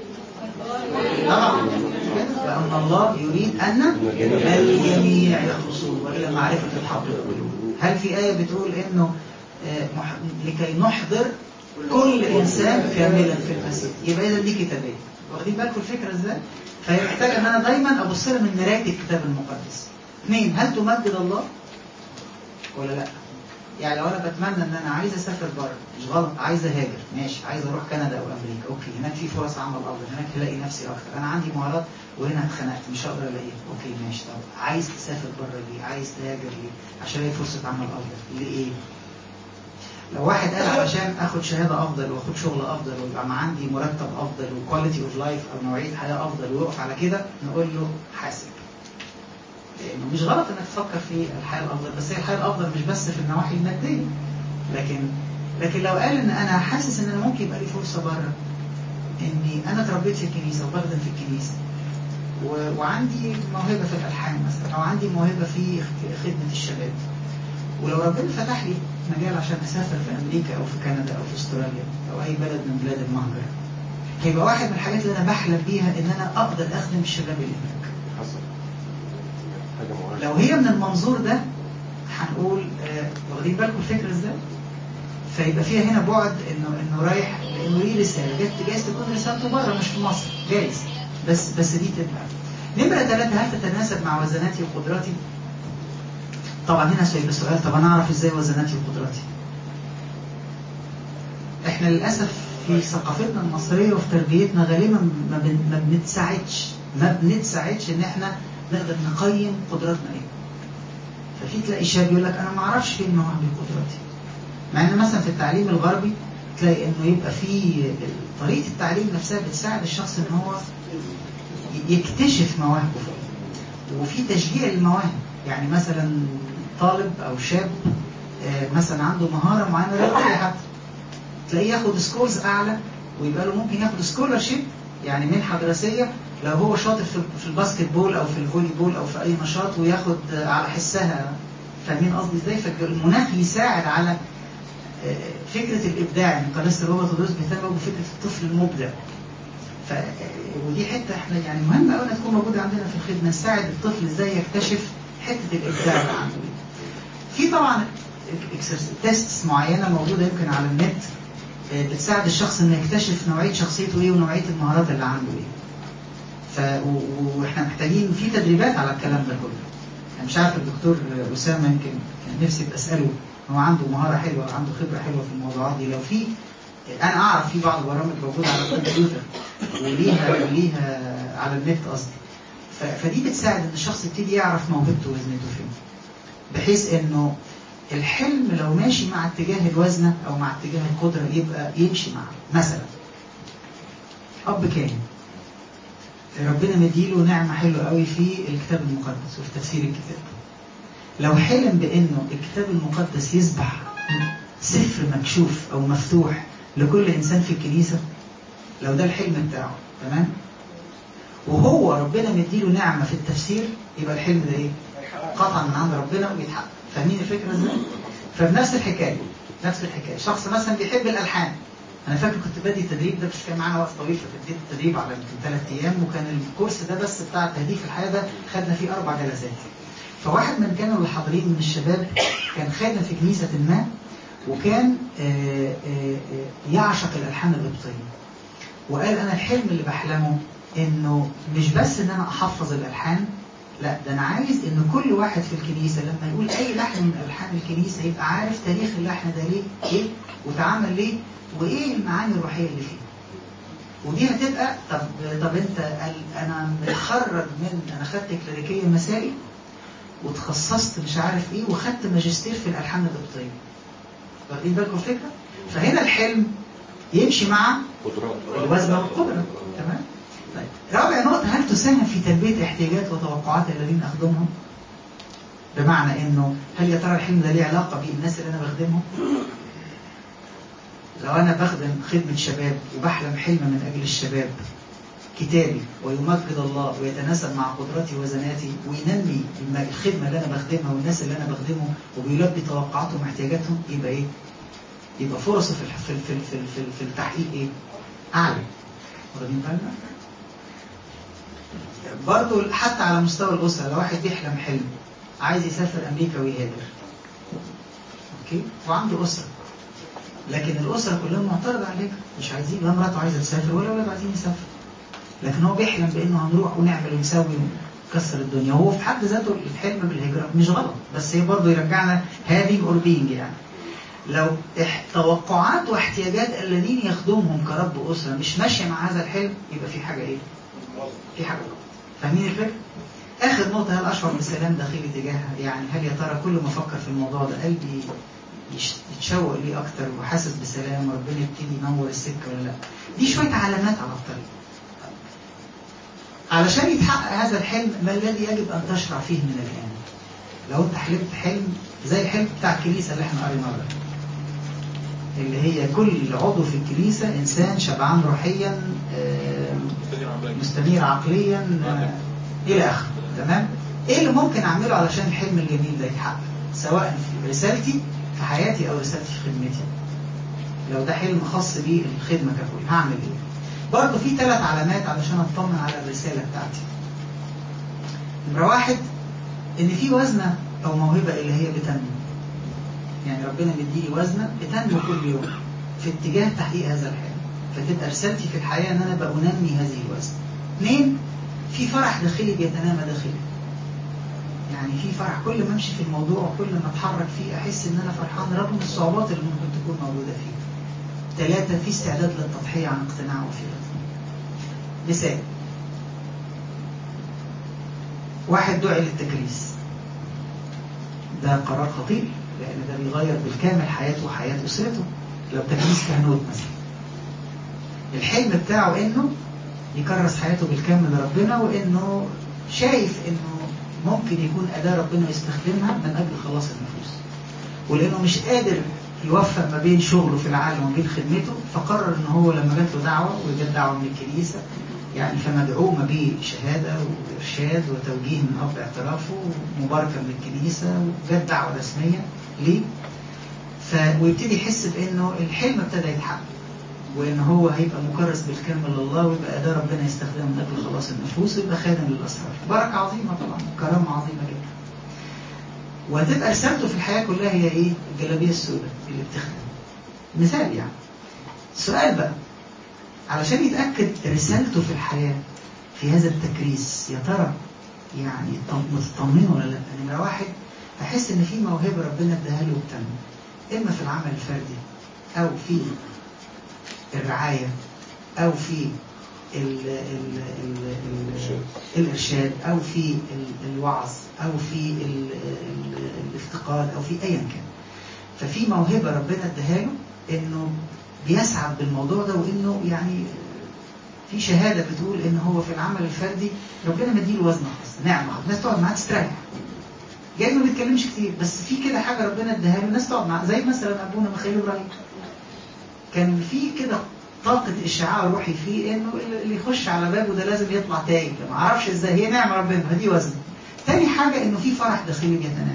طبعا لأن الله يريد أن الجميع يخلصون وإلى معرفة الحق القلوب هل في آية بتقول إنه آه، مح- لكي نحضر كل إنسان كاملا في المسيح يبقى إذا دي كتابية واخدين بالكم الفكرة إزاي؟ فهي محتاجة إن أنا دايما أبص لها من مراية الكتاب المقدس اثنين هل تمجد الله ولا لا؟ يعني لو انا بتمنى ان انا عايز اسافر بره مش غلط عايز اهاجر ماشي عايز اروح كندا او امريكا اوكي هناك في فرص عمل افضل هناك هلاقي نفسي اكتر انا عندي مهارات وهنا اتخنقت مش هقدر الاقيها اوكي ماشي طب عايز تسافر بره ليه عايز تهاجر ليه عشان الاقي فرصه عمل افضل لايه لو واحد قال علشان اخد شهاده افضل واخد شغل افضل ويبقى ما عندي مرتب افضل وكواليتي اوف لايف او نوعيه حياه افضل ويقف على كده نقول له حاسب إنه مش غلط انك تفكر في الحياه الافضل بس هي الحياه الافضل مش بس في النواحي الماديه لكن لكن لو قال ان انا حاسس ان انا ممكن يبقى لي فرصه بره اني انا اتربيت في الكنيسه وبخدم في الكنيسه و- وعندي موهبه في الالحان مثلا او عندي موهبه في خ- خدمه الشباب ولو ربنا فتح لي مجال عشان اسافر في امريكا او في كندا او في استراليا او اي بلد من بلاد المهجر هيبقى واحد من الحاجات اللي انا بحلم بيها ان انا اقدر اخدم الشباب اللي هناك حصل حاجة معينة لو هي من المنظور ده هنقول آه، واخدين بالكم الفكره ازاي؟ فيبقى فيها هنا بعد انه انه رايح لانه ليه رساله جايز جايز تكون رسالته بره مش في مصر جايز بس بس دي تبقى نمره ثلاثه هل تتناسب مع وزناتي وقدراتي؟ طبعا هنا سؤال سؤال طب انا اعرف ازاي وزناتي وقدراتي؟ احنا للاسف في ثقافتنا المصريه وفي تربيتنا غالبا ما, بن ما بنتساعدش ما بنتساعدش ان احنا نقدر نقيم قدراتنا ايه ففي تلاقي شاب يقول لك انا ما اعرفش فين مواهبي وقدراتي مع ان مثلا في التعليم الغربي تلاقي انه يبقى في طريقه التعليم نفسها بتساعد الشخص ان هو يكتشف مواهبه وفي تشجيع للمواهب يعني مثلا طالب او شاب آه، مثلا عنده مهاره معينه رياضيه حتى تلاقيه ياخد سكورز اعلى ويبقى له ممكن ياخد سكولرشيب يعني منحه دراسيه لو هو شاطر في في الباسكت بول او في الفولي بول او في اي نشاط وياخد آه، على حسها فاهمين قصدي ازاي فالمناخ يساعد على آه، فكره الابداع يعني قناه روبرت ودوس بيهتموا بفكره الطفل المبدع ف ودي حته احنا يعني مهم قوي انها تكون موجوده عندنا في الخدمه نساعد الطفل ازاي يكتشف حته الابداع اللي عنده دي. في طبعا تيست معينه موجوده يمكن على النت آه، بتساعد الشخص انه يكتشف نوعيه شخصيته ايه ونوعيه المهارات اللي عنده ايه. ف و- واحنا محتاجين في تدريبات على الكلام ده كله. انا مش عارف الدكتور اسامه يمكن كان نفسي بساله هو عنده مهاره حلوه عنده خبره حلوه في الموضوعات دي لو في انا اعرف في بعض البرامج موجوده على الكمبيوتر وليها وليها على النت قصدي ف- فدي بتساعد ان الشخص يبتدي يعرف موهبته ووزنته فين بحيث انه الحلم لو ماشي مع اتجاه الوزنه او مع اتجاه القدره يبقى يمشي معاه مثلا اب كامل ربنا مديله نعمه حلوه قوي في الكتاب المقدس وفي تفسير الكتاب لو حلم بانه الكتاب المقدس يصبح سفر مكشوف او مفتوح لكل انسان في الكنيسه لو ده الحلم بتاعه تمام وهو ربنا مديله نعمه في التفسير يبقى الحلم ده ايه قطعا من عند ربنا ويتحقق فاهمين الفكره ازاي فبنفس الحكايه نفس الحكايه شخص مثلا بيحب الالحان انا فاكر كنت بادي التدريب ده مش كان معانا وقت طويل فاديت التدريب على يمكن ثلاث ايام وكان الكورس ده بس بتاع تهديف الحياه ده خدنا فيه اربع جلسات فواحد من كانوا اللي حاضرين من الشباب كان خادم في كنيسه ما وكان آه، آه، آه، يعشق الالحان القبطيه وقال انا الحلم اللي بحلمه انه مش بس ان انا احفظ الالحان لا ده انا عايز ان كل واحد في الكنيسه لما يقول اي لحن من الحان الكنيسه يبقى عارف تاريخ اللحن ده ليه ايه واتعمل ليه وايه المعاني الروحيه اللي فيه ودي هتبقى طب طب انت قال انا متخرج من انا خدت كلاريكيه مسائي وتخصصت مش عارف ايه وخدت ماجستير في الالحان القبطيه واخدين بالكم الفكره فهنا الحلم يمشي مع قدرات الوزن والقدرة تمام طيب رابع نقطة هل تساهم في تلبية احتياجات وتوقعات الذين أخدمهم؟ بمعنى إنه هل يا ترى الحلم ده ليه علاقة بالناس اللي أنا بخدمهم؟ لو أنا بخدم خدمة شباب وبحلم حلم من أجل الشباب كتابي ويمجد الله ويتناسب مع قدراتي وزناتي وينمي الم- الخدمة اللي أنا بخدمها والناس اللي أنا بخدمهم وبيلبي توقعاتهم واحتياجاتهم يبقى إيه؟ يبقى فرصه في الح- في في في, في, في التحقيق ايه؟ اعلى. واخدين بالنا؟ برضه حتى على مستوى الاسره لو واحد بيحلم حلم عايز يسافر امريكا ويهاجر. اوكي؟ وعنده اسره. لكن الاسره كلهم معترض عليك مش عايزين لا مراته عايزه تسافر ولا ولاده عايزين يسافروا. لكن هو بيحلم بانه هنروح ونعمل ونسوي ونكسر الدنيا وهو في حد ذاته الحلم بالهجره مش غلط بس هي برضه يرجعنا having or being يعني. لو اح- توقعات واحتياجات الذين يخدمهم كرب أسرة مش ماشية مع هذا الحلم يبقى في حاجة إيه؟ في حاجة غلط. فاهمين الفكرة؟ آخر نقطة هل أشعر بسلام داخلي تجاهها؟ يعني هل يا ترى كل ما أفكر في الموضوع ده قلبي يش- يتشوق ليه أكتر وحاسس بسلام وربنا يبتدي ينور السكة ولا لأ؟ دي شوية علامات على الطريق. علشان يتحقق هذا الحلم ما الذي يجب أن تشرع فيه من الآن لو أنت حلمت حلم زي الحلم بتاع الكنيسة اللي احنا قريناه ده اللي هي كل عضو في الكنيسة إنسان شبعان روحيا آه، مستنير عقليا آه، إلى آخره تمام إيه اللي ممكن أعمله علشان الحلم الجميل ده يتحقق سواء في رسالتي في حياتي أو رسالتي في خدمتي لو ده حلم خاص بيه الخدمة ككل هعمل إيه برضه في ثلاث علامات علشان أطمن على الرسالة بتاعتي نمرة واحد إن في وزنة أو موهبة اللي هي بتنمو يعني ربنا مديني وزنة بتنمو كل يوم في اتجاه تحقيق هذا الحلم فتبقى رسالتي في الحياة ان انا بأنمي هذه الوزنة اثنين في فرح داخلي بيتنامى داخلي يعني في فرح كل ما امشي في الموضوع وكل ما اتحرك فيه احس ان انا فرحان رغم الصعوبات اللي ممكن تكون موجودة فيه ثلاثة في استعداد للتضحية عن اقتناع وفيرة مثال واحد دعي للتكريس ده قرار خطير لأن ده بيغير بالكامل حياته وحياة أسرته لو تكريس كهنوت مثلا الحلم بتاعه إنه يكرس حياته بالكامل لربنا وإنه شايف إنه ممكن يكون أداة ربنا يستخدمها من أجل خلاص النفوس ولأنه مش قادر يوفق ما بين شغله في العالم وما بين خدمته فقرر إن هو لما جات له دعوة وجات دعوة من الكنيسة يعني فمدعو ما بيه شهادة وإرشاد وتوجيه من أب اعترافه ومباركة من الكنيسة وجات دعوة رسمية ليه؟ ف... ويبتدي يحس بأنه الحلم ابتدى يتحقق وإن هو هيبقى مكرس بالكامل لله ويبقى أداة ربنا يستخدمها من أجل خلاص النفوس ويبقى خادم للأسرار بركة عظيمة طبعا كرامة عظيمة جدا وهتبقى رسالته في الحياة كلها هي إيه؟ الجلابية السوداء اللي بتخدم مثال يعني السؤال بقى علشان يتأكد رسالته في الحياة في هذا التكريس يا ترى يعني مطمن ولا لا نمرة واحد أحس إن في موهبة ربنا اداها له وبتنمو إما في العمل الفردي أو في الرعاية أو في ال ال ال ال الإرشاد أو في ال الوعظ أو في ال ال الافتقاد أو في أيا كان ففي موهبة ربنا اداها له إنه بيسعد بالموضوع ده وإنه يعني في شهادة بتقول إن هو في العمل الفردي ربنا مديله وزن خاص نعمة الناس تقعد معاه تستريح جاي ما بيتكلمش كتير بس في كده حاجة ربنا اداها له الناس تقعد معاه زي مثلا أبونا ميخائيل إبراهيم كان في كده طاقة إشعاع روحي فيه إنه اللي يخش على بابه ده لازم يطلع تايه ما أعرفش إزاي هي نعمة ربنا دي وزن تاني حاجة إنه في فرح داخلي بيتنام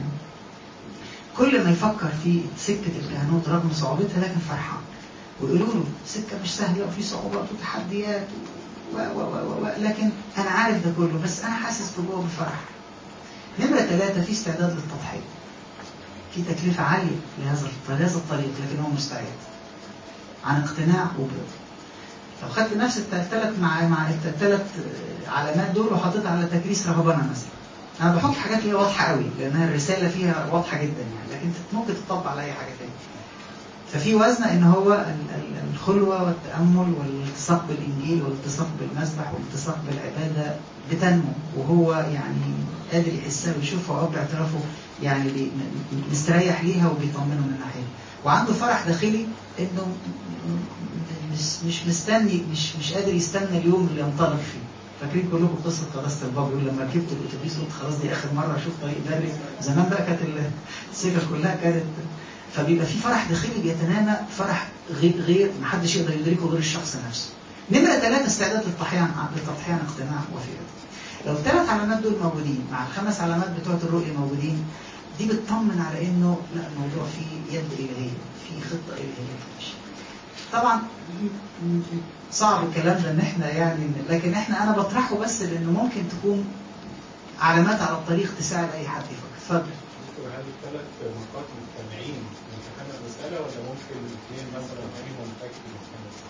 كل ما يفكر في سكة الكهنوت رغم صعوبتها لكن فرحان ويقولوا له سكة مش سهلة وفي صعوبات وتحديات و و و و لكن أنا عارف ده كله بس أنا حاسس بجوه بفرح نمرة ثلاثة في استعداد للتضحية في تكلفة عالية لهذا لهذا الطريق لكن هو مستعد عن اقتناع وبرضا لو خدت نفس الثلاث مع مع الثلاث علامات دول وحطيتها على تكريس رهبنه مثلا انا بحط حاجات هي واضحه قوي لانها الرساله فيها واضحه جدا يعني لكن ممكن تطبق على اي حاجه ثانيه ففي وزن ان هو الخلوه والتامل والالتصاق بالانجيل والالتصاق بالمسبح والالتصاق بالعباده بتنمو وهو يعني قادر يحسها ويشوفها واب اعترافه يعني مستريح ليها وبيطمنه من ناحيه وعنده فرح داخلي انه مش مش مستني مش مش قادر يستنى اليوم اللي ينطلق فيه فاكرين كلكم قصه قداسه الباب يقول لما ركبت الاتوبيس قلت خلاص دي اخر مره اشوف طريق بري زمان بقى كانت السكك كلها كانت فبيبقى في فرح داخلي بيتنامى فرح غير غير ما حدش يقدر يدركه غير الشخص نفسه نمرة ثلاثة استعداد للتضحية للتضحية عن اقتناع وفيرة لو الثلاث علامات دول موجودين مع الخمس علامات بتوعة الرؤية موجودين دي بتطمن على انه لا الموضوع فيه يد الهيه في خطه الهيه بتمشي طبعا صعب الكلام ده ان احنا يعني لكن احنا انا بطرحه بس لانه ممكن تكون علامات على الطريق تساعد اي حد يفكر اتفضل هل الثلاث نقاط مجتمعين امتحان المسألة ولا ممكن الاثنين مثلا فيهم تكفي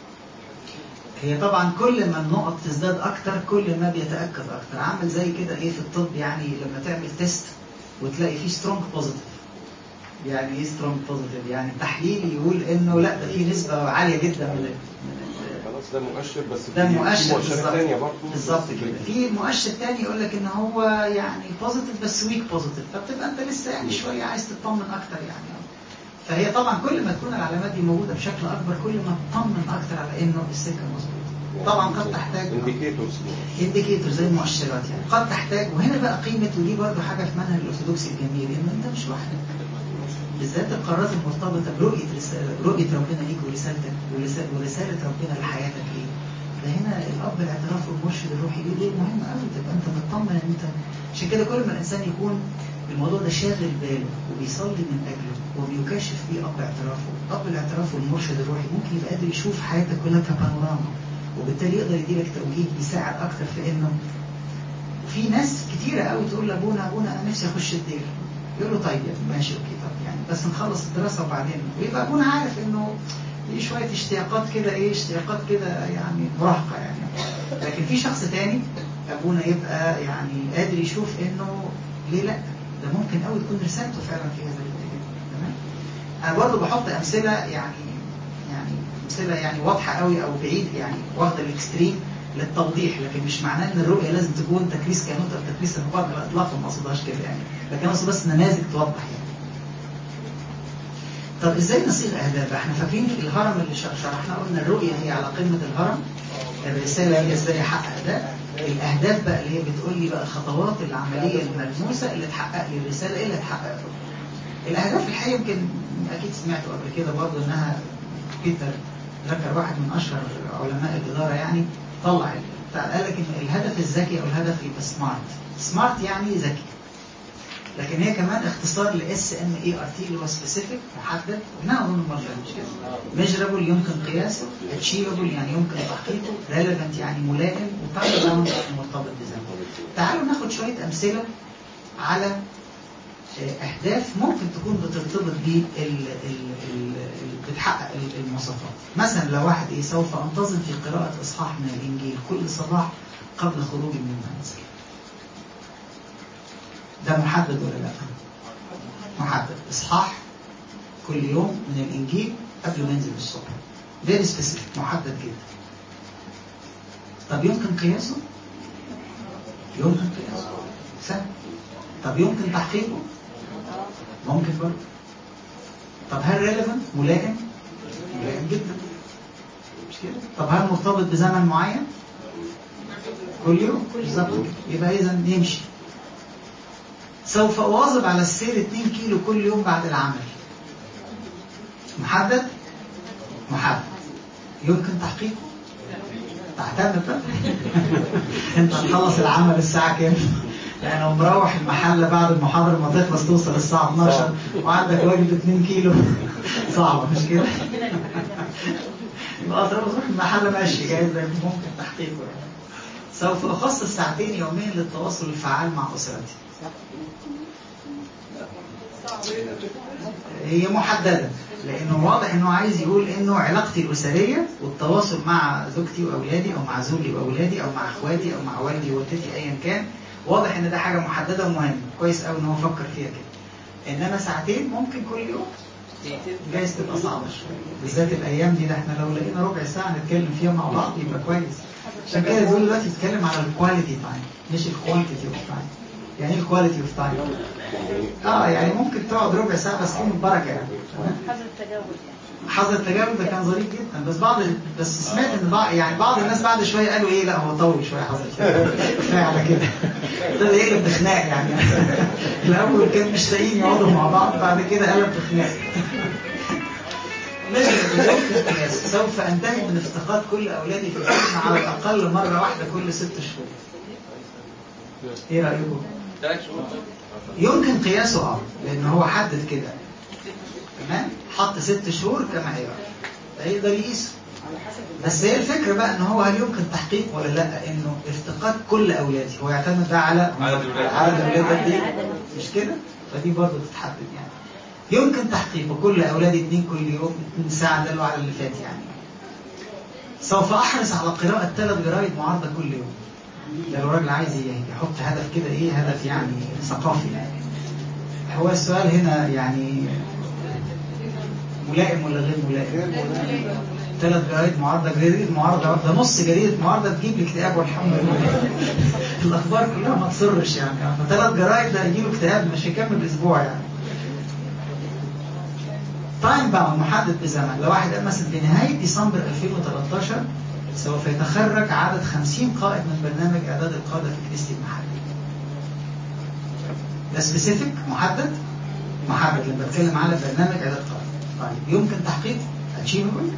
هي طبعا كل ما النقط تزداد اكتر كل ما بيتاكد اكتر عامل زي كده ايه في الطب يعني لما تعمل تيست وتلاقي فيه سترونج بوزيتيف يعني ايه سترونج بوزيتيف يعني تحليل يقول انه لا ده في نسبه عاليه جدا من خلاص ده مؤشر بس ده في- مؤشر في مؤشرات بالظبط. ثانيه برضه بالظبط كده في مؤشر تاني يقول لك ان هو يعني بوزيتيف بس ويك بوزيتيف فبتبقى انت لسه يعني شويه عايز تطمن اكتر يعني فهي طبعا كل ما تكون العلامات دي موجوده بشكل اكبر كل ما تطمن اكتر على انه السكه مظبوطه طبعا قد تحتاج انديكيتورز انديكيتور زي المؤشرات يعني قد تحتاج وهنا بقى قيمه ودي برضه حاجه في منهج الارثوذكسي الجميل ان انت مش لوحدك بالذات القرارات المرتبطه برؤيه رسالة رؤيه ربنا ليك ورسالتك ورسالة, ورساله ربنا لحياتك ايه ده هنا الاب الاعتراف والمرشد الروحي ليه دور مهم قوي تبقى انت مطمن ان انت عشان كده كل ما الانسان يكون الموضوع ده شاغل باله وبيصلي من اجله وبيكاشف بيه اب اعترافه اب الاعتراف والمرشد الروحي ممكن يبقى قادر يشوف حياتك كلها كبانوراما وبالتالي يقدر يديلك توجيه بيساعد اكتر في انه في ناس كتيرة قوي تقول لابونا ابونا انا نفسي اخش الدير يقول له طيب يا ابني ماشي اوكي طب يعني بس نخلص الدراسة وبعدين ويبقى ابونا عارف انه في شوية اشتياقات كده ايه اشتياقات كده يعني مراهقة يعني لكن في شخص تاني ابونا يبقى يعني قادر يشوف انه ليه لا ده ممكن قوي تكون رسالته فعلا في هذا الاتجاه تمام انا برضو بحط امثله يعني يعني امثله يعني واضحه قوي او بعيد يعني واخده الاكستريم للتوضيح لكن مش معناه ان الرؤيه لازم تكون تكريس كانوت او تكريس النقاط لا اطلاقا ما اقصدهاش كده يعني لكن اقصد بس نماذج توضح يعني طب ازاي نصيغ اهداف احنا فاكرين في الهرم اللي شرحنا قلنا الرؤيه هي على قمه الهرم الرساله هي ازاي احقق ده الاهداف بقى اللي هي بتقول لي بقى الخطوات العمليه الملموسه اللي تحقق لي الرساله ايه اللي تحقق الرؤيه الاهداف الحقيقه يمكن اكيد سمعتوا قبل كده برضه انها بيتر ذكر واحد من اشهر علماء الاداره يعني طلع قال لك ان الهدف الذكي او الهدف يبقى سمارت سمارت يعني ذكي لكن هي كمان اختصار ل اس ام اي ار تي اللي هو سبيسيفيك محدد قلناها اظن المره مش كده ميجرابل يمكن قياسه اتشيفبل يعني يمكن تحقيقه ريليفنت يعني ملائم وتايم باوند يعني مرتبط بزمن تعالوا ناخد شويه امثله على اهداف ممكن تكون بترتبط ب بتحقق المواصفات مثلا لو واحد ايه سوف انتظم في قراءه اصحاح من الانجيل كل صباح قبل خروجي من المنزل ده محدد ولا لا محدد اصحاح كل يوم من الانجيل قبل ما ينزل الصبح فيري سبيسيفيك محدد جدا طب يمكن قياسه يمكن قياسه سهل طب يمكن تحقيقه ممكن برضه طب هل ريليفنت ملائم ملائم جدا مش كده طب هل مرتبط بزمن معين كل يوم بالظبط يبقى اذا يمشي سوف اواظب على السير 2 كيلو كل يوم بعد العمل محدد محدد يمكن تحقيقه تعتمد بقى انت هتخلص العمل الساعه كام يعني لو مروح المحل بعد المحاضرة ما تخلص توصل الساعة 12 وعندك واجب 2 كيلو صعبة مش كده؟ يبقى تروح المحل ماشي جايز ممكن تحقيقه يعني. سوف أخصص ساعتين يوميا للتواصل الفعال مع أسرتي. هي محددة لأنه واضح إنه عايز يقول إنه علاقتي الأسرية والتواصل مع زوجتي وأولادي أو مع زوجي وأولادي أو مع إخواتي أو مع والدي ووالدتي أيا كان واضح ان ده حاجه محدده ومهمه كويس قوي ان هو فكر فيها كده انما ساعتين ممكن كل يوم جايز تبقى صعبه شويه بالذات الايام دي ده احنا لو لقينا ربع ساعه نتكلم فيها مع بعض يبقى كويس عشان كده بيقول دلوقتي يتكلم على الكواليتي تايم مش الكوانتيتي اوف تايم يعني ايه الكواليتي اوف تايم اه يعني ممكن تقعد ربع ساعه بس تكون بركه يعني حظر التجاوز يعني حظر التجاوز ده كان ظريف جدا بس بعض بس سمعت ان بعض يعني بعض الناس بعد شويه قالوا ايه لا هو طول شويه حظر التجاوز كفايه على كده ابتدى يقلب بخناق يعني الاول كان مش لاقيين يقعدوا مع بعض بعد كده قلب بخناق سوف انتهي من افتقاد كل اولادي في الخدمه على الاقل مره واحده كل ست شهور ايه رايكم؟ ثلاث شهور يمكن قياسه اه لان هو حدد كده تمام حط ست شهور كمعيار هيقدر يقيسه بس هي الفكره بقى ان هو هل يمكن تحقيق ولا لا انه افتقاد كل اولادي هو يعتمد بقى على عدد الولاد. عدد الاولاد قد ايه مش كده فدي برضه تتحدد يعني يمكن تحقيق كل اولادي اتنين كل يوم اتنين ساعه ده على اللي فات يعني سوف احرص على قراءه ثلاث جرايد معارضه كل يوم ده لو راجل عايز يحط هدف كده ايه هدف يعني ثقافي يعني هو السؤال هنا يعني ملائم ولا غير ملائم؟ ثلاث جرايد معارضة جريدة معارضة ده نص جريدة معارضة تجيب لي اكتئاب والحمد لله الأخبار كلها ما تصرش يعني فثلاث جرايد ده يجي له اكتئاب مش هيكمل أسبوع يعني تايم باوند محدد بزمن لو واحد قال مثلا في نهاية ديسمبر 2013 سوف يتخرج عدد 50 قائد من برنامج اعداد القاده في كنيستي المحليه ده سبيسيفيك محدد محدد لما بتكلم على برنامج اعداد قاده طيب يمكن تحقيقه اتشيفبل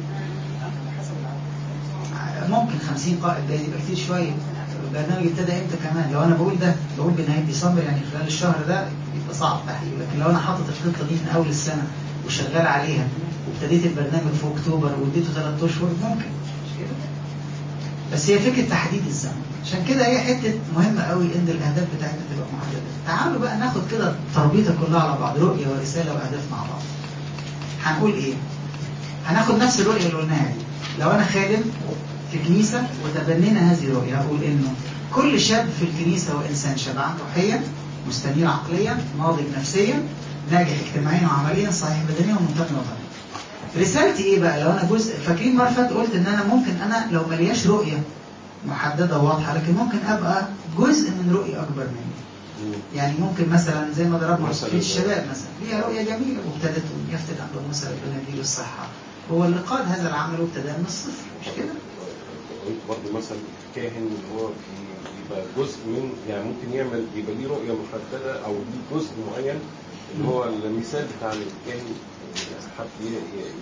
ممكن 50 قائد ده يبقى كتير شويه البرنامج ابتدى امتى كمان لو انا بقول ده بقول بنهايه ديسمبر يعني خلال الشهر ده يبقى صعب تحقيقه لكن لو انا حاطط الخطه دي من اول السنه وشغال عليها وابتديت البرنامج في اكتوبر واديته ثلاث اشهر ممكن مش كده بس هي فكره تحديد الزمن عشان كده هي حته مهمه قوي ان الاهداف بتاعتنا تبقى محدده تعالوا بقى ناخد كده التربيطه كلها على بعض رؤيه ورساله واهداف مع بعض هنقول ايه هناخد نفس الرؤيه اللي قلناها دي لو انا خادم في كنيسه وتبنينا هذه الرؤيه هقول انه كل شاب في الكنيسه وانسان شبعان روحيا مستنير عقليا ناضج نفسيا ناجح اجتماعيا وعمليا صحيح بدنيا ومنتقل وطنيا رسالتي ايه بقى لو انا جزء فاكرين مره فاتت قلت ان انا ممكن انا لو ملياش رؤيه محدده وواضحه لكن ممكن ابقى جزء من رؤيه اكبر مني يعني ممكن مثلا زي ما ضربنا مثلاً. في الشباب مثلا ليها رؤيه جميله وابتدت يفتت عندهم مثلا ربنا يديله الصحه هو اللي قاد هذا العمل وابتدى من الصفر مش كده؟ قلت برضه مثلا الكاهن اللي هو بي- بيبقى جزء من يعني ممكن يعمل يبقى ليه رؤيه محدده او ليه جزء معين اللي هو المثال بتاع الكاهن حب ي- ي-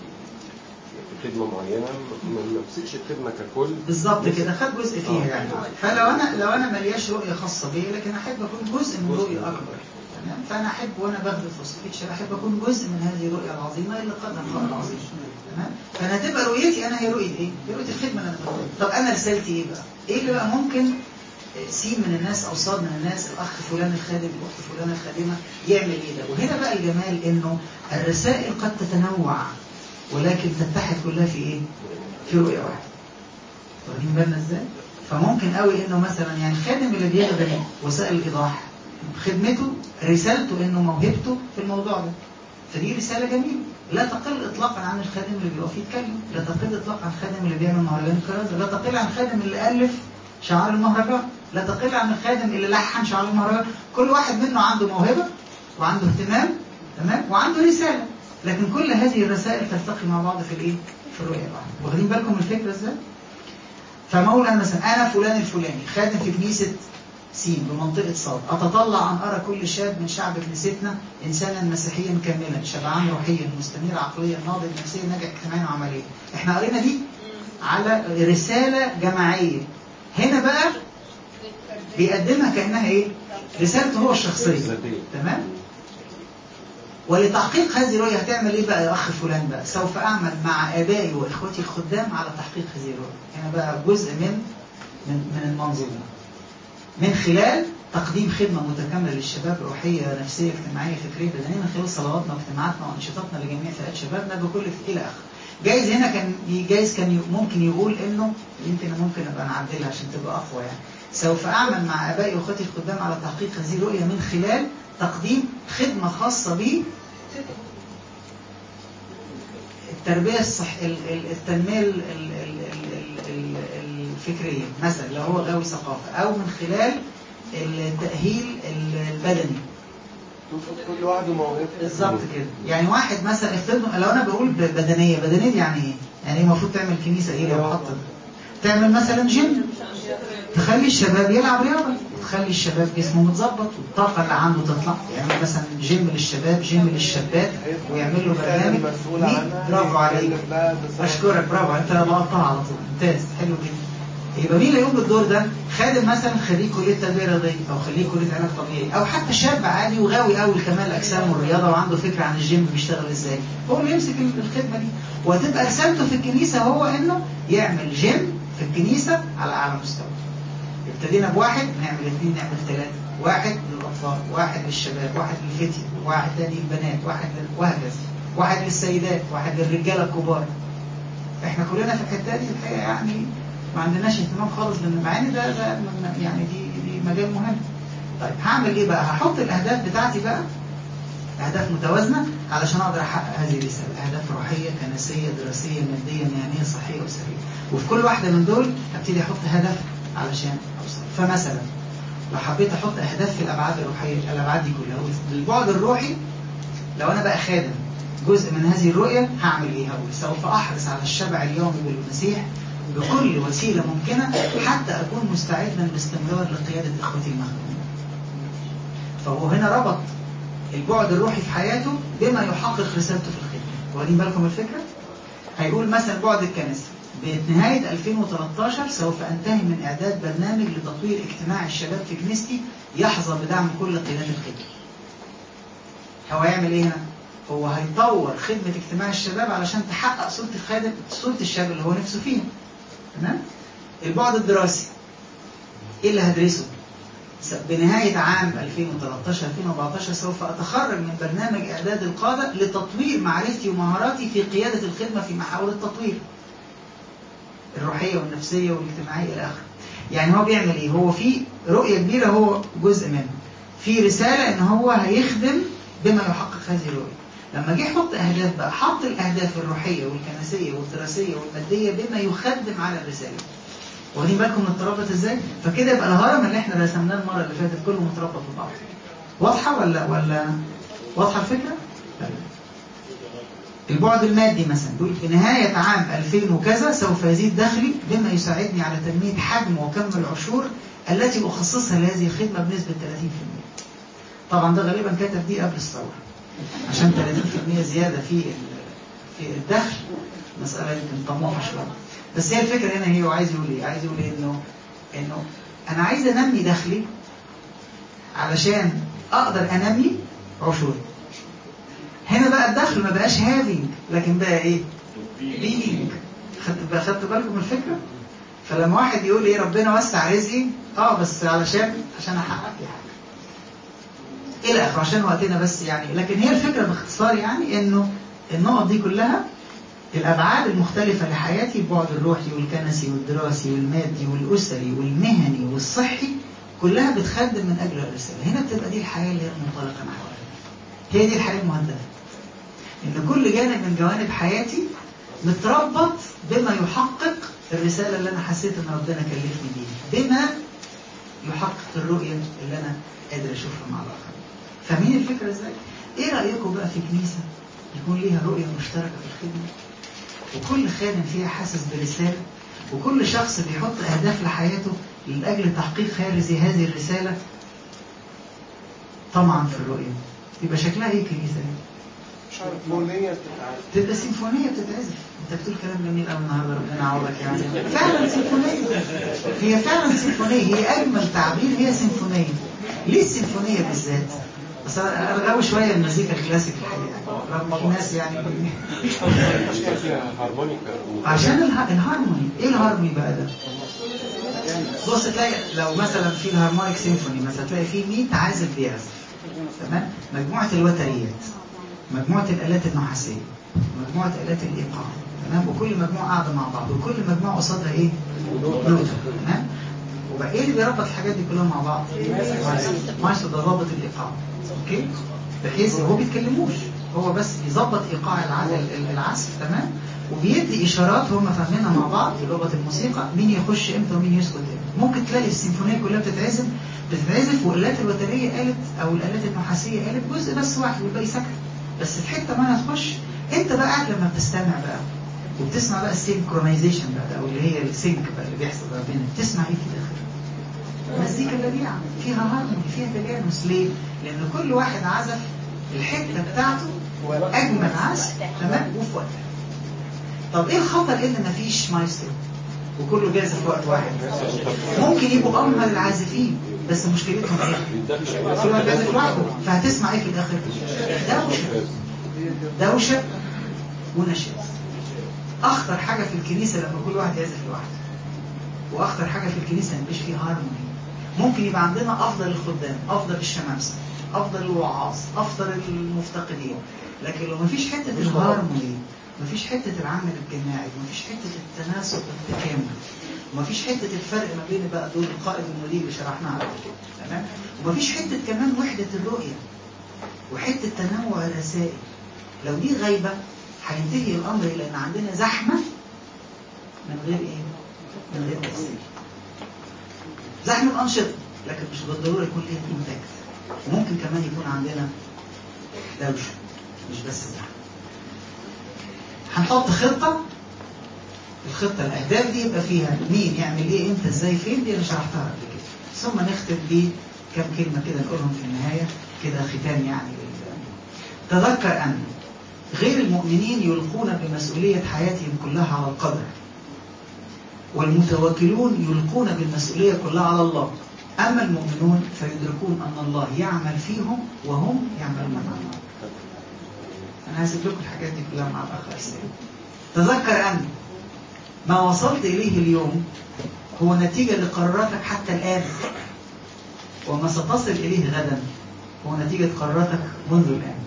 في خدمه معينه ما ما يمسكش الخدمه ككل بالظبط كده خد جزء فيها آه. يعني فلو انا لو انا ملياش رؤيه خاصه بيا لكن احب اكون جزء من رؤيه اكبر تمام فانا احب وانا بخدم في وسط الشباب احب اكون جزء من هذه الرؤيه العظيمه اللي قدها القائد العظيم تمام فانا هتبقى رؤيتي انا هي رؤيه ايه؟ هي رؤيه الخدمه اللي انا بقولها طب انا رسالتي ايه بقى؟ ايه اللي بقى ممكن سين من الناس او صاد من الناس الاخ فلان الخادم الاخت فلانه الخادمه يعمل ايه ده؟ وهنا بقى الجمال انه الرسائل قد تتنوع ولكن تتحد كلها في ايه؟ في رؤيه واحده. واخدين بالنا ازاي؟ فممكن قوي انه مثلا يعني الخادم اللي بيخدم وسائل الايضاح خدمته رسالته انه موهبته في الموضوع ده فدي رساله جميله لا تقل اطلاقا عن الخادم اللي بيقف يتكلم لا تقل اطلاقا عن الخادم اللي بيعمل مهرجان الكرازه لا تقل عن الخادم اللي الف شعار المهرجان لا تقل عن الخادم اللي لحن شعار المهرجان كل واحد منه عنده موهبه وعنده اهتمام تمام وعنده رساله لكن كل هذه الرسائل تلتقي مع بعض في الايه في الرؤيه الواحده واخدين بالكم من الفكره ازاي فمولا مثلا انا فلان الفلاني خادم في كنيسه سين بمنطقة صاد أتطلع أن أرى كل شاب من شعب كنيستنا إنسانا مسيحيا كاملا شبعان روحيا مستنير عقليا ناضج نفسيا ناجح اجتماعيا وعمليا إحنا قرينا دي على رسالة جماعية هنا بقى بيقدمها كأنها إيه؟ رسالته هو الشخصية ذاتية. تمام؟ ولتحقيق هذه الرؤية هتعمل إيه بقى يا أخ فلان بقى؟ سوف أعمل مع آبائي وإخوتي الخدام على تحقيق هذه الرؤية هنا بقى جزء من من من المنظومة من خلال تقديم خدمة متكاملة للشباب روحية نفسية اجتماعية فكرية بدنية من خلال صلواتنا واجتماعاتنا وأنشطتنا لجميع فئات شبابنا بكل إلى آخره. جايز هنا كان جايز كان ي- ممكن يقول إنه يمكن ممكن أبقى نعدلها عشان تبقى أقوى يعني. سوف أعمل مع آبائي وأخواتي الخدام على تحقيق هذه الرؤية من خلال تقديم خدمة خاصة بي التربية الصح ال- ال- التنمية ال- ال- ال- ال- ال- ال- الفكرية مثلا لو هو غاوي ثقافة أو من خلال التأهيل ال- البدني كل واحد وموهبته بالظبط كده يعني واحد مثلا افترضوا لو أنا بقول ب- بدنية بدنية دي يعني إيه؟ يعني المفروض تعمل كنيسة إيه لو حطت تعمل مثلا جيم تخلي الشباب يلعب رياضة وتخلي الشباب جسمه متظبط والطاقة اللي عنده تطلع يعمل مثلا جيم للشباب جيم للشباب ويعمل له برنامج مسؤول مين؟ عنها برافو عليك يتكلم بقى بصراحة. اشكرك برافو انت لقطتها على طول ممتاز حلو جدا يبقى مين اللي يقوم بالدور ده خادم مثلا خريج كليه تربيه رياضيه او خريج كليه علاج طبيعي او حتى شاب عادي وغاوي قوي كمال الاجسام والرياضه وعنده فكره عن الجيم بيشتغل ازاي هو اللي يمسك الخدمه دي وهتبقى رسالته في الكنيسه هو انه يعمل جيم في الكنيسه على اعلى مستوى ابتدينا بواحد نعمل اثنين نعمل ثلاثة واحد للأطفال واحد للشباب واحد للفتية واحد تاني للبنات واحد لل... وهكذا واحد للسيدات واحد للرجالة الكبار احنا كلنا في الحتة دي الحقيقة يعني ما عندناش اهتمام خالص بان مع ان ده ده من- يعني دي دي مجال مهم طيب هعمل ايه بقى هحط الاهداف بتاعتي بقى اهداف متوازنه علشان اقدر احقق هذه الرساله اهداف روحيه كنسيه دراسيه ماديه مهنيه صحيه اسريه وفي كل واحده من دول ابتدي احط هدف علشان اوصل فمثلا لو حبيت احط اهداف في الابعاد الروحيه الابعاد دي كلها البعد الروحي لو انا بقى خادم جزء من هذه الرؤيه هعمل ايه هقول سوف احرص على الشبع اليومي بالمسيح بكل وسيلة ممكنة حتى أكون مستعدا باستمرار لقيادة إخوتي المخدومين فهو هنا ربط البعد الروحي في حياته بما يحقق رسالته في الخدمة واخدين بالكم الفكرة؟ هيقول مثلا بعد الكنيسة بنهاية 2013 سوف أنتهي من إعداد برنامج لتطوير اجتماع الشباب في كنيستي يحظى بدعم كل قيادات الخدمة هو هيعمل ايه هنا؟ هو هيطور خدمة اجتماع الشباب علشان تحقق صورة الخادم صورة الشاب اللي هو نفسه فيه تمام؟ البعد الدراسي ايه اللي هدرسه؟ س- بنهاية عام 2013 2014 سوف أتخرج من برنامج إعداد القادة لتطوير معرفتي ومهاراتي في قيادة الخدمة في محاور التطوير الروحية والنفسية والاجتماعية إلى آخره يعني هو بيعمل إيه؟ هو في رؤية كبيرة هو جزء منها في رسالة إن هو هيخدم بما يحقق هذه الرؤية لما جه يحط أهداف بقى حط الأهداف الروحية والكنسية والدراسية والمادية بما يخدم على الرسالة واخدين بالكم متربط ازاي؟ فكده يبقى الهرم اللي احنا رسمناه المره اللي فاتت كله متربط ببعض. واضحه ولا ولا واضحه الفكره؟ طيب. البعد المادي مثلا بيقول في نهايه عام 2000 وكذا سوف يزيد دخلي بما يساعدني على تنميه حجم وكم العشور التي اخصصها لهذه الخدمه بنسبه 30%. طبعا ده غالبا كتب دي قبل الثوره. عشان 30% زياده في ال- في الدخل مساله يمكن طموحه شويه. بس هي الفكره هنا هي وعايز يقول ايه؟ عايز يقول ايه انه انه انا عايز انمي دخلي علشان اقدر انمي عشوري. هنا بقى الدخل ما بقاش هافينج لكن بقى ايه؟ بينج خدت بقى خدت بالكم من الفكره؟ فلما واحد يقول ايه ربنا وسع رزقي اه بس علشان عشان احقق لي حاجه. الى اخره عشان وقتنا بس يعني لكن هي الفكره باختصار يعني انه النقط دي كلها الأبعاد المختلفة لحياتي البعد الروحي والكنسي والدراسي والمادي والأسري والمهني والصحي كلها بتخدم من أجل الرسالة هنا بتبقى دي الحياة اللي هي المنطلقة نحوها هي دي الحياة المهدفة إن كل جانب من جوانب حياتي متربط بما يحقق الرسالة اللي أنا حسيت إن ربنا كلفني بيها بما يحقق الرؤية اللي أنا قادر أشوفها مع الآخرين فاهمين الفكرة إزاي؟ إيه رأيكم بقى في كنيسة يكون ليها رؤية مشتركة في الخدمة وكل خادم فيها حاسس برسالة وكل شخص بيحط أهداف لحياته لأجل تحقيق هذه هذه الرسالة طمعا في الرؤية يبقى شكلها ايه كنيسة دي؟ مش عارف مولية بتتعرف تبقى سيمفونية بتتعزف انت بتقول كلام جميل قوي النهارده ربنا يعوضك يعني فعلا سيمفونية هي فعلا سيمفونية هي أجمل تعبير هي سيمفونية ليه السيمفونية بالذات؟ بس أنا أنا غاوي شوية المزيكا الكلاسيك الحقيقة رغم في ناس يعني مش فيها هارمونيكا عشان اله- الهارموني ايه الهارموني بقى ده بص تلاقي لو مثلا في الهارمونيك سيمفوني مثلا تلاقي فيه 100 عازف بيعزف تمام مجموعه الوتريات مجموعه الالات النحاسيه مجموعه الات الايقاع تمام وكل مجموعه قاعده مع بعض وكل مجموعه قصادها ايه نوتة تمام وبقى ايه اللي بيربط الحاجات دي كلها مع بعض مايسترو ده ضابط الايقاع اوكي بحيث هو بيتكلموش هو بس بيظبط ايقاع الع- ال- العزف تمام وبيدي اشارات هم فاهمينها مع بعض بلغه الموسيقى مين يخش امتى ومين يسكت امتى ممكن تلاقي السيمفونيه كلها بتتعزف بتتعزف والالات الوتريه قالت او الالات النحاسيه قالت جزء بس واحد والباقي سكت بس الحته ما هتخش انت بقى قاعد لما بتستمع بقى وبتسمع بقى السينكرونايزيشن بقى او اللي هي السينك بقى اللي بيحصل ما بينهم بتسمع ايه في الاخر مزيكا بديعة فيها هارموني فيها تجانس ليه؟ لأن كل واحد عزف الحتة بتاعته أجمل عزف تمام وفي وقتها طب إيه الخطر إن مفيش مايسترو وكله بيعزف في وقت واحد ممكن يبقوا أمهر العازفين بس مشكلتهم إيه؟ كل واحد بيعزف لوحده فهتسمع إيه في الآخر؟ دوشة دوشة ونشاز أخطر حاجة في الكنيسة لما كل واحد يعزف لوحده واخطر حاجه في الكنيسه ان مفيش فيه هارموني ممكن يبقى عندنا افضل الخدام افضل الشمامسه افضل الوعاظ افضل المفتقدين لكن لو مفيش حته الهارموني مفيش حته العمل الجماعي مفيش حته التناسق والتكامل ومفيش حته الفرق ما بين بقى دور القائد والمدير اللي شرحناها قبل كده تمام ومفيش حته كمان وحده الرؤيه وحته تنوع الرسائل لو دي غايبه هينتهي الامر الى ان عندنا زحمه من غير ايه؟ من غير تأثير زحمة أنشطة لكن مش بالضرورة يكون ليها إمباكت وممكن كمان يكون عندنا دوشة مش بس زحمة هنحط خطة الخطة الأهداف دي يبقى فيها مين يعمل إيه إمتى إزاي فين دي أنا شرحتها قبل كده ثم نختم بكم كلمة كده نقولهم في النهاية كده ختام يعني لل- تذكر أن غير المؤمنين يلقون بمسؤولية حياتهم كلها على القدر والمتوكلون يلقون بالمسؤولية كلها على الله أما المؤمنون فيدركون أن الله يعمل فيهم وهم يعملون مع الله أنا هسيب لكم الحاجات دي كلها مع الأخ أرسل تذكر أن ما وصلت إليه اليوم هو نتيجة لقراراتك حتى الآن وما ستصل إليه غدا هو نتيجة قراراتك منذ الآن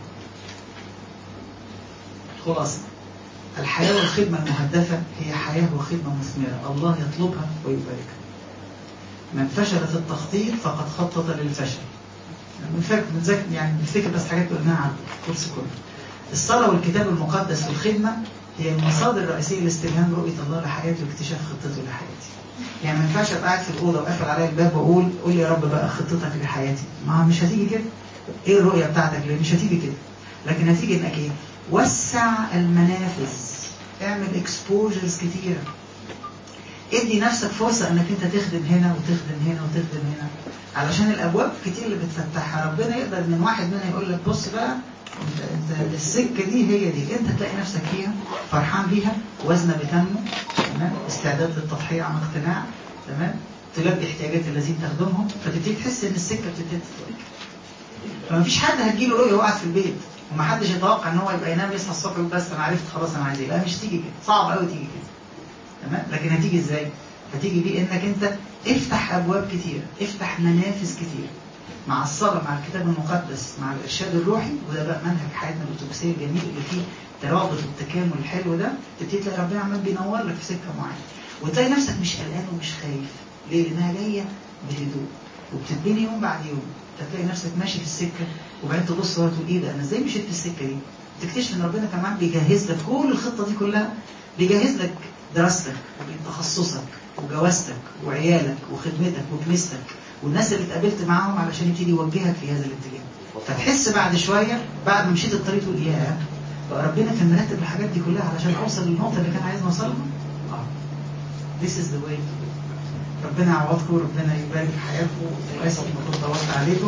خلاصة الحياة والخدمة المهدفة هي حياة وخدمة مثمرة الله يطلبها ويباركها من فشل في التخطيط فقد خطط للفشل من فاكر متذكر يعني بفتكر بس حاجات قلناها على الكورس كله الصلاة والكتاب المقدس والخدمة هي المصادر الرئيسية لاستلهام رؤية الله لحياتي واكتشاف خطته لحياتي يعني ما ينفعش ابقى قاعد في الأوضة وقافل عليا الباب وأقول قول لي يا رب بقى خطتك لحياتي ما مش هتيجي كده ايه الرؤية بتاعتك ليه مش هتيجي كده لكن هتيجي انك ايه وسع المنافذ اعمل اكسبوجرز كتيرة ادي نفسك فرصة انك انت تخدم هنا وتخدم هنا وتخدم هنا علشان الابواب كتير اللي بتفتحها ربنا يقدر من واحد منها يقول لك بص بقى انت, انت السكة دي هي دي انت تلاقي نفسك فيها فرحان بيها وزنة بتنمو تمام استعداد للتضحية عن اقتناع تمام تلبي احتياجات الذين تخدمهم فتبتدي تحس ان السكة بتبتدي تتوجه فمفيش حد هتجيله رؤية وقعد في البيت ومحدش يتوقع ان هو يبقى ينام يصحى الصبح يقول بس انا عرفت خلاص انا عايز ايه لا مش تيجي كده صعب قوي تيجي كده تمام لكن هتيجي ازاي هتيجي بيه انك انت افتح ابواب كتير افتح منافذ كتير مع الصلاة مع الكتاب المقدس مع الإرشاد الروحي وده بقى منهج حياتنا الأرثوذكسية الجميل اللي فيه ترابط التكامل الحلو ده تبتدي تلاقي ربنا عمال بينور لك في سكة معينة وتلاقي نفسك مش قلقان ومش خايف ليه؟ لأنها جاية بهدوء وبتتبني يوم بعد يوم تلاقي نفسك ماشي في السكة وبعدين تبص ورا تقول ايه ده انا ازاي مشيت في السكة دي؟ تكتشف ان ربنا كمان بيجهز لك كل الخطة دي كلها بيجهز لك دراستك وتخصصك وجوازتك وعيالك وخدمتك وكنيستك والناس اللي اتقابلت معاهم علشان يبتدي يوجهك في هذا الاتجاه فتحس بعد شوية بعد ما مشيت الطريق تقول ياه بقى ربنا كان مرتب الحاجات دي كلها علشان اوصل للنقطة اللي كان عايزني اوصلها اه This is the way to do it. ربنا يعوضكم وربنا يبارك في حياتكم واسف ان كنت طولت عليكم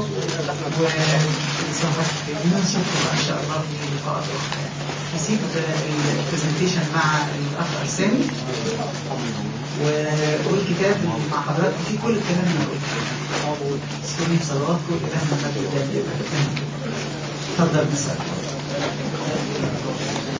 ونصبح نشوفكم ان شاء الله في لقاءات اخرى هسيب البرزنتيشن مع الاخ ارساني والكتاب اللي مع حضراتكم فيه كل الكلام اللي أنا قلته استني في صلواتكم الهنا المجد دائما اتفضل مساء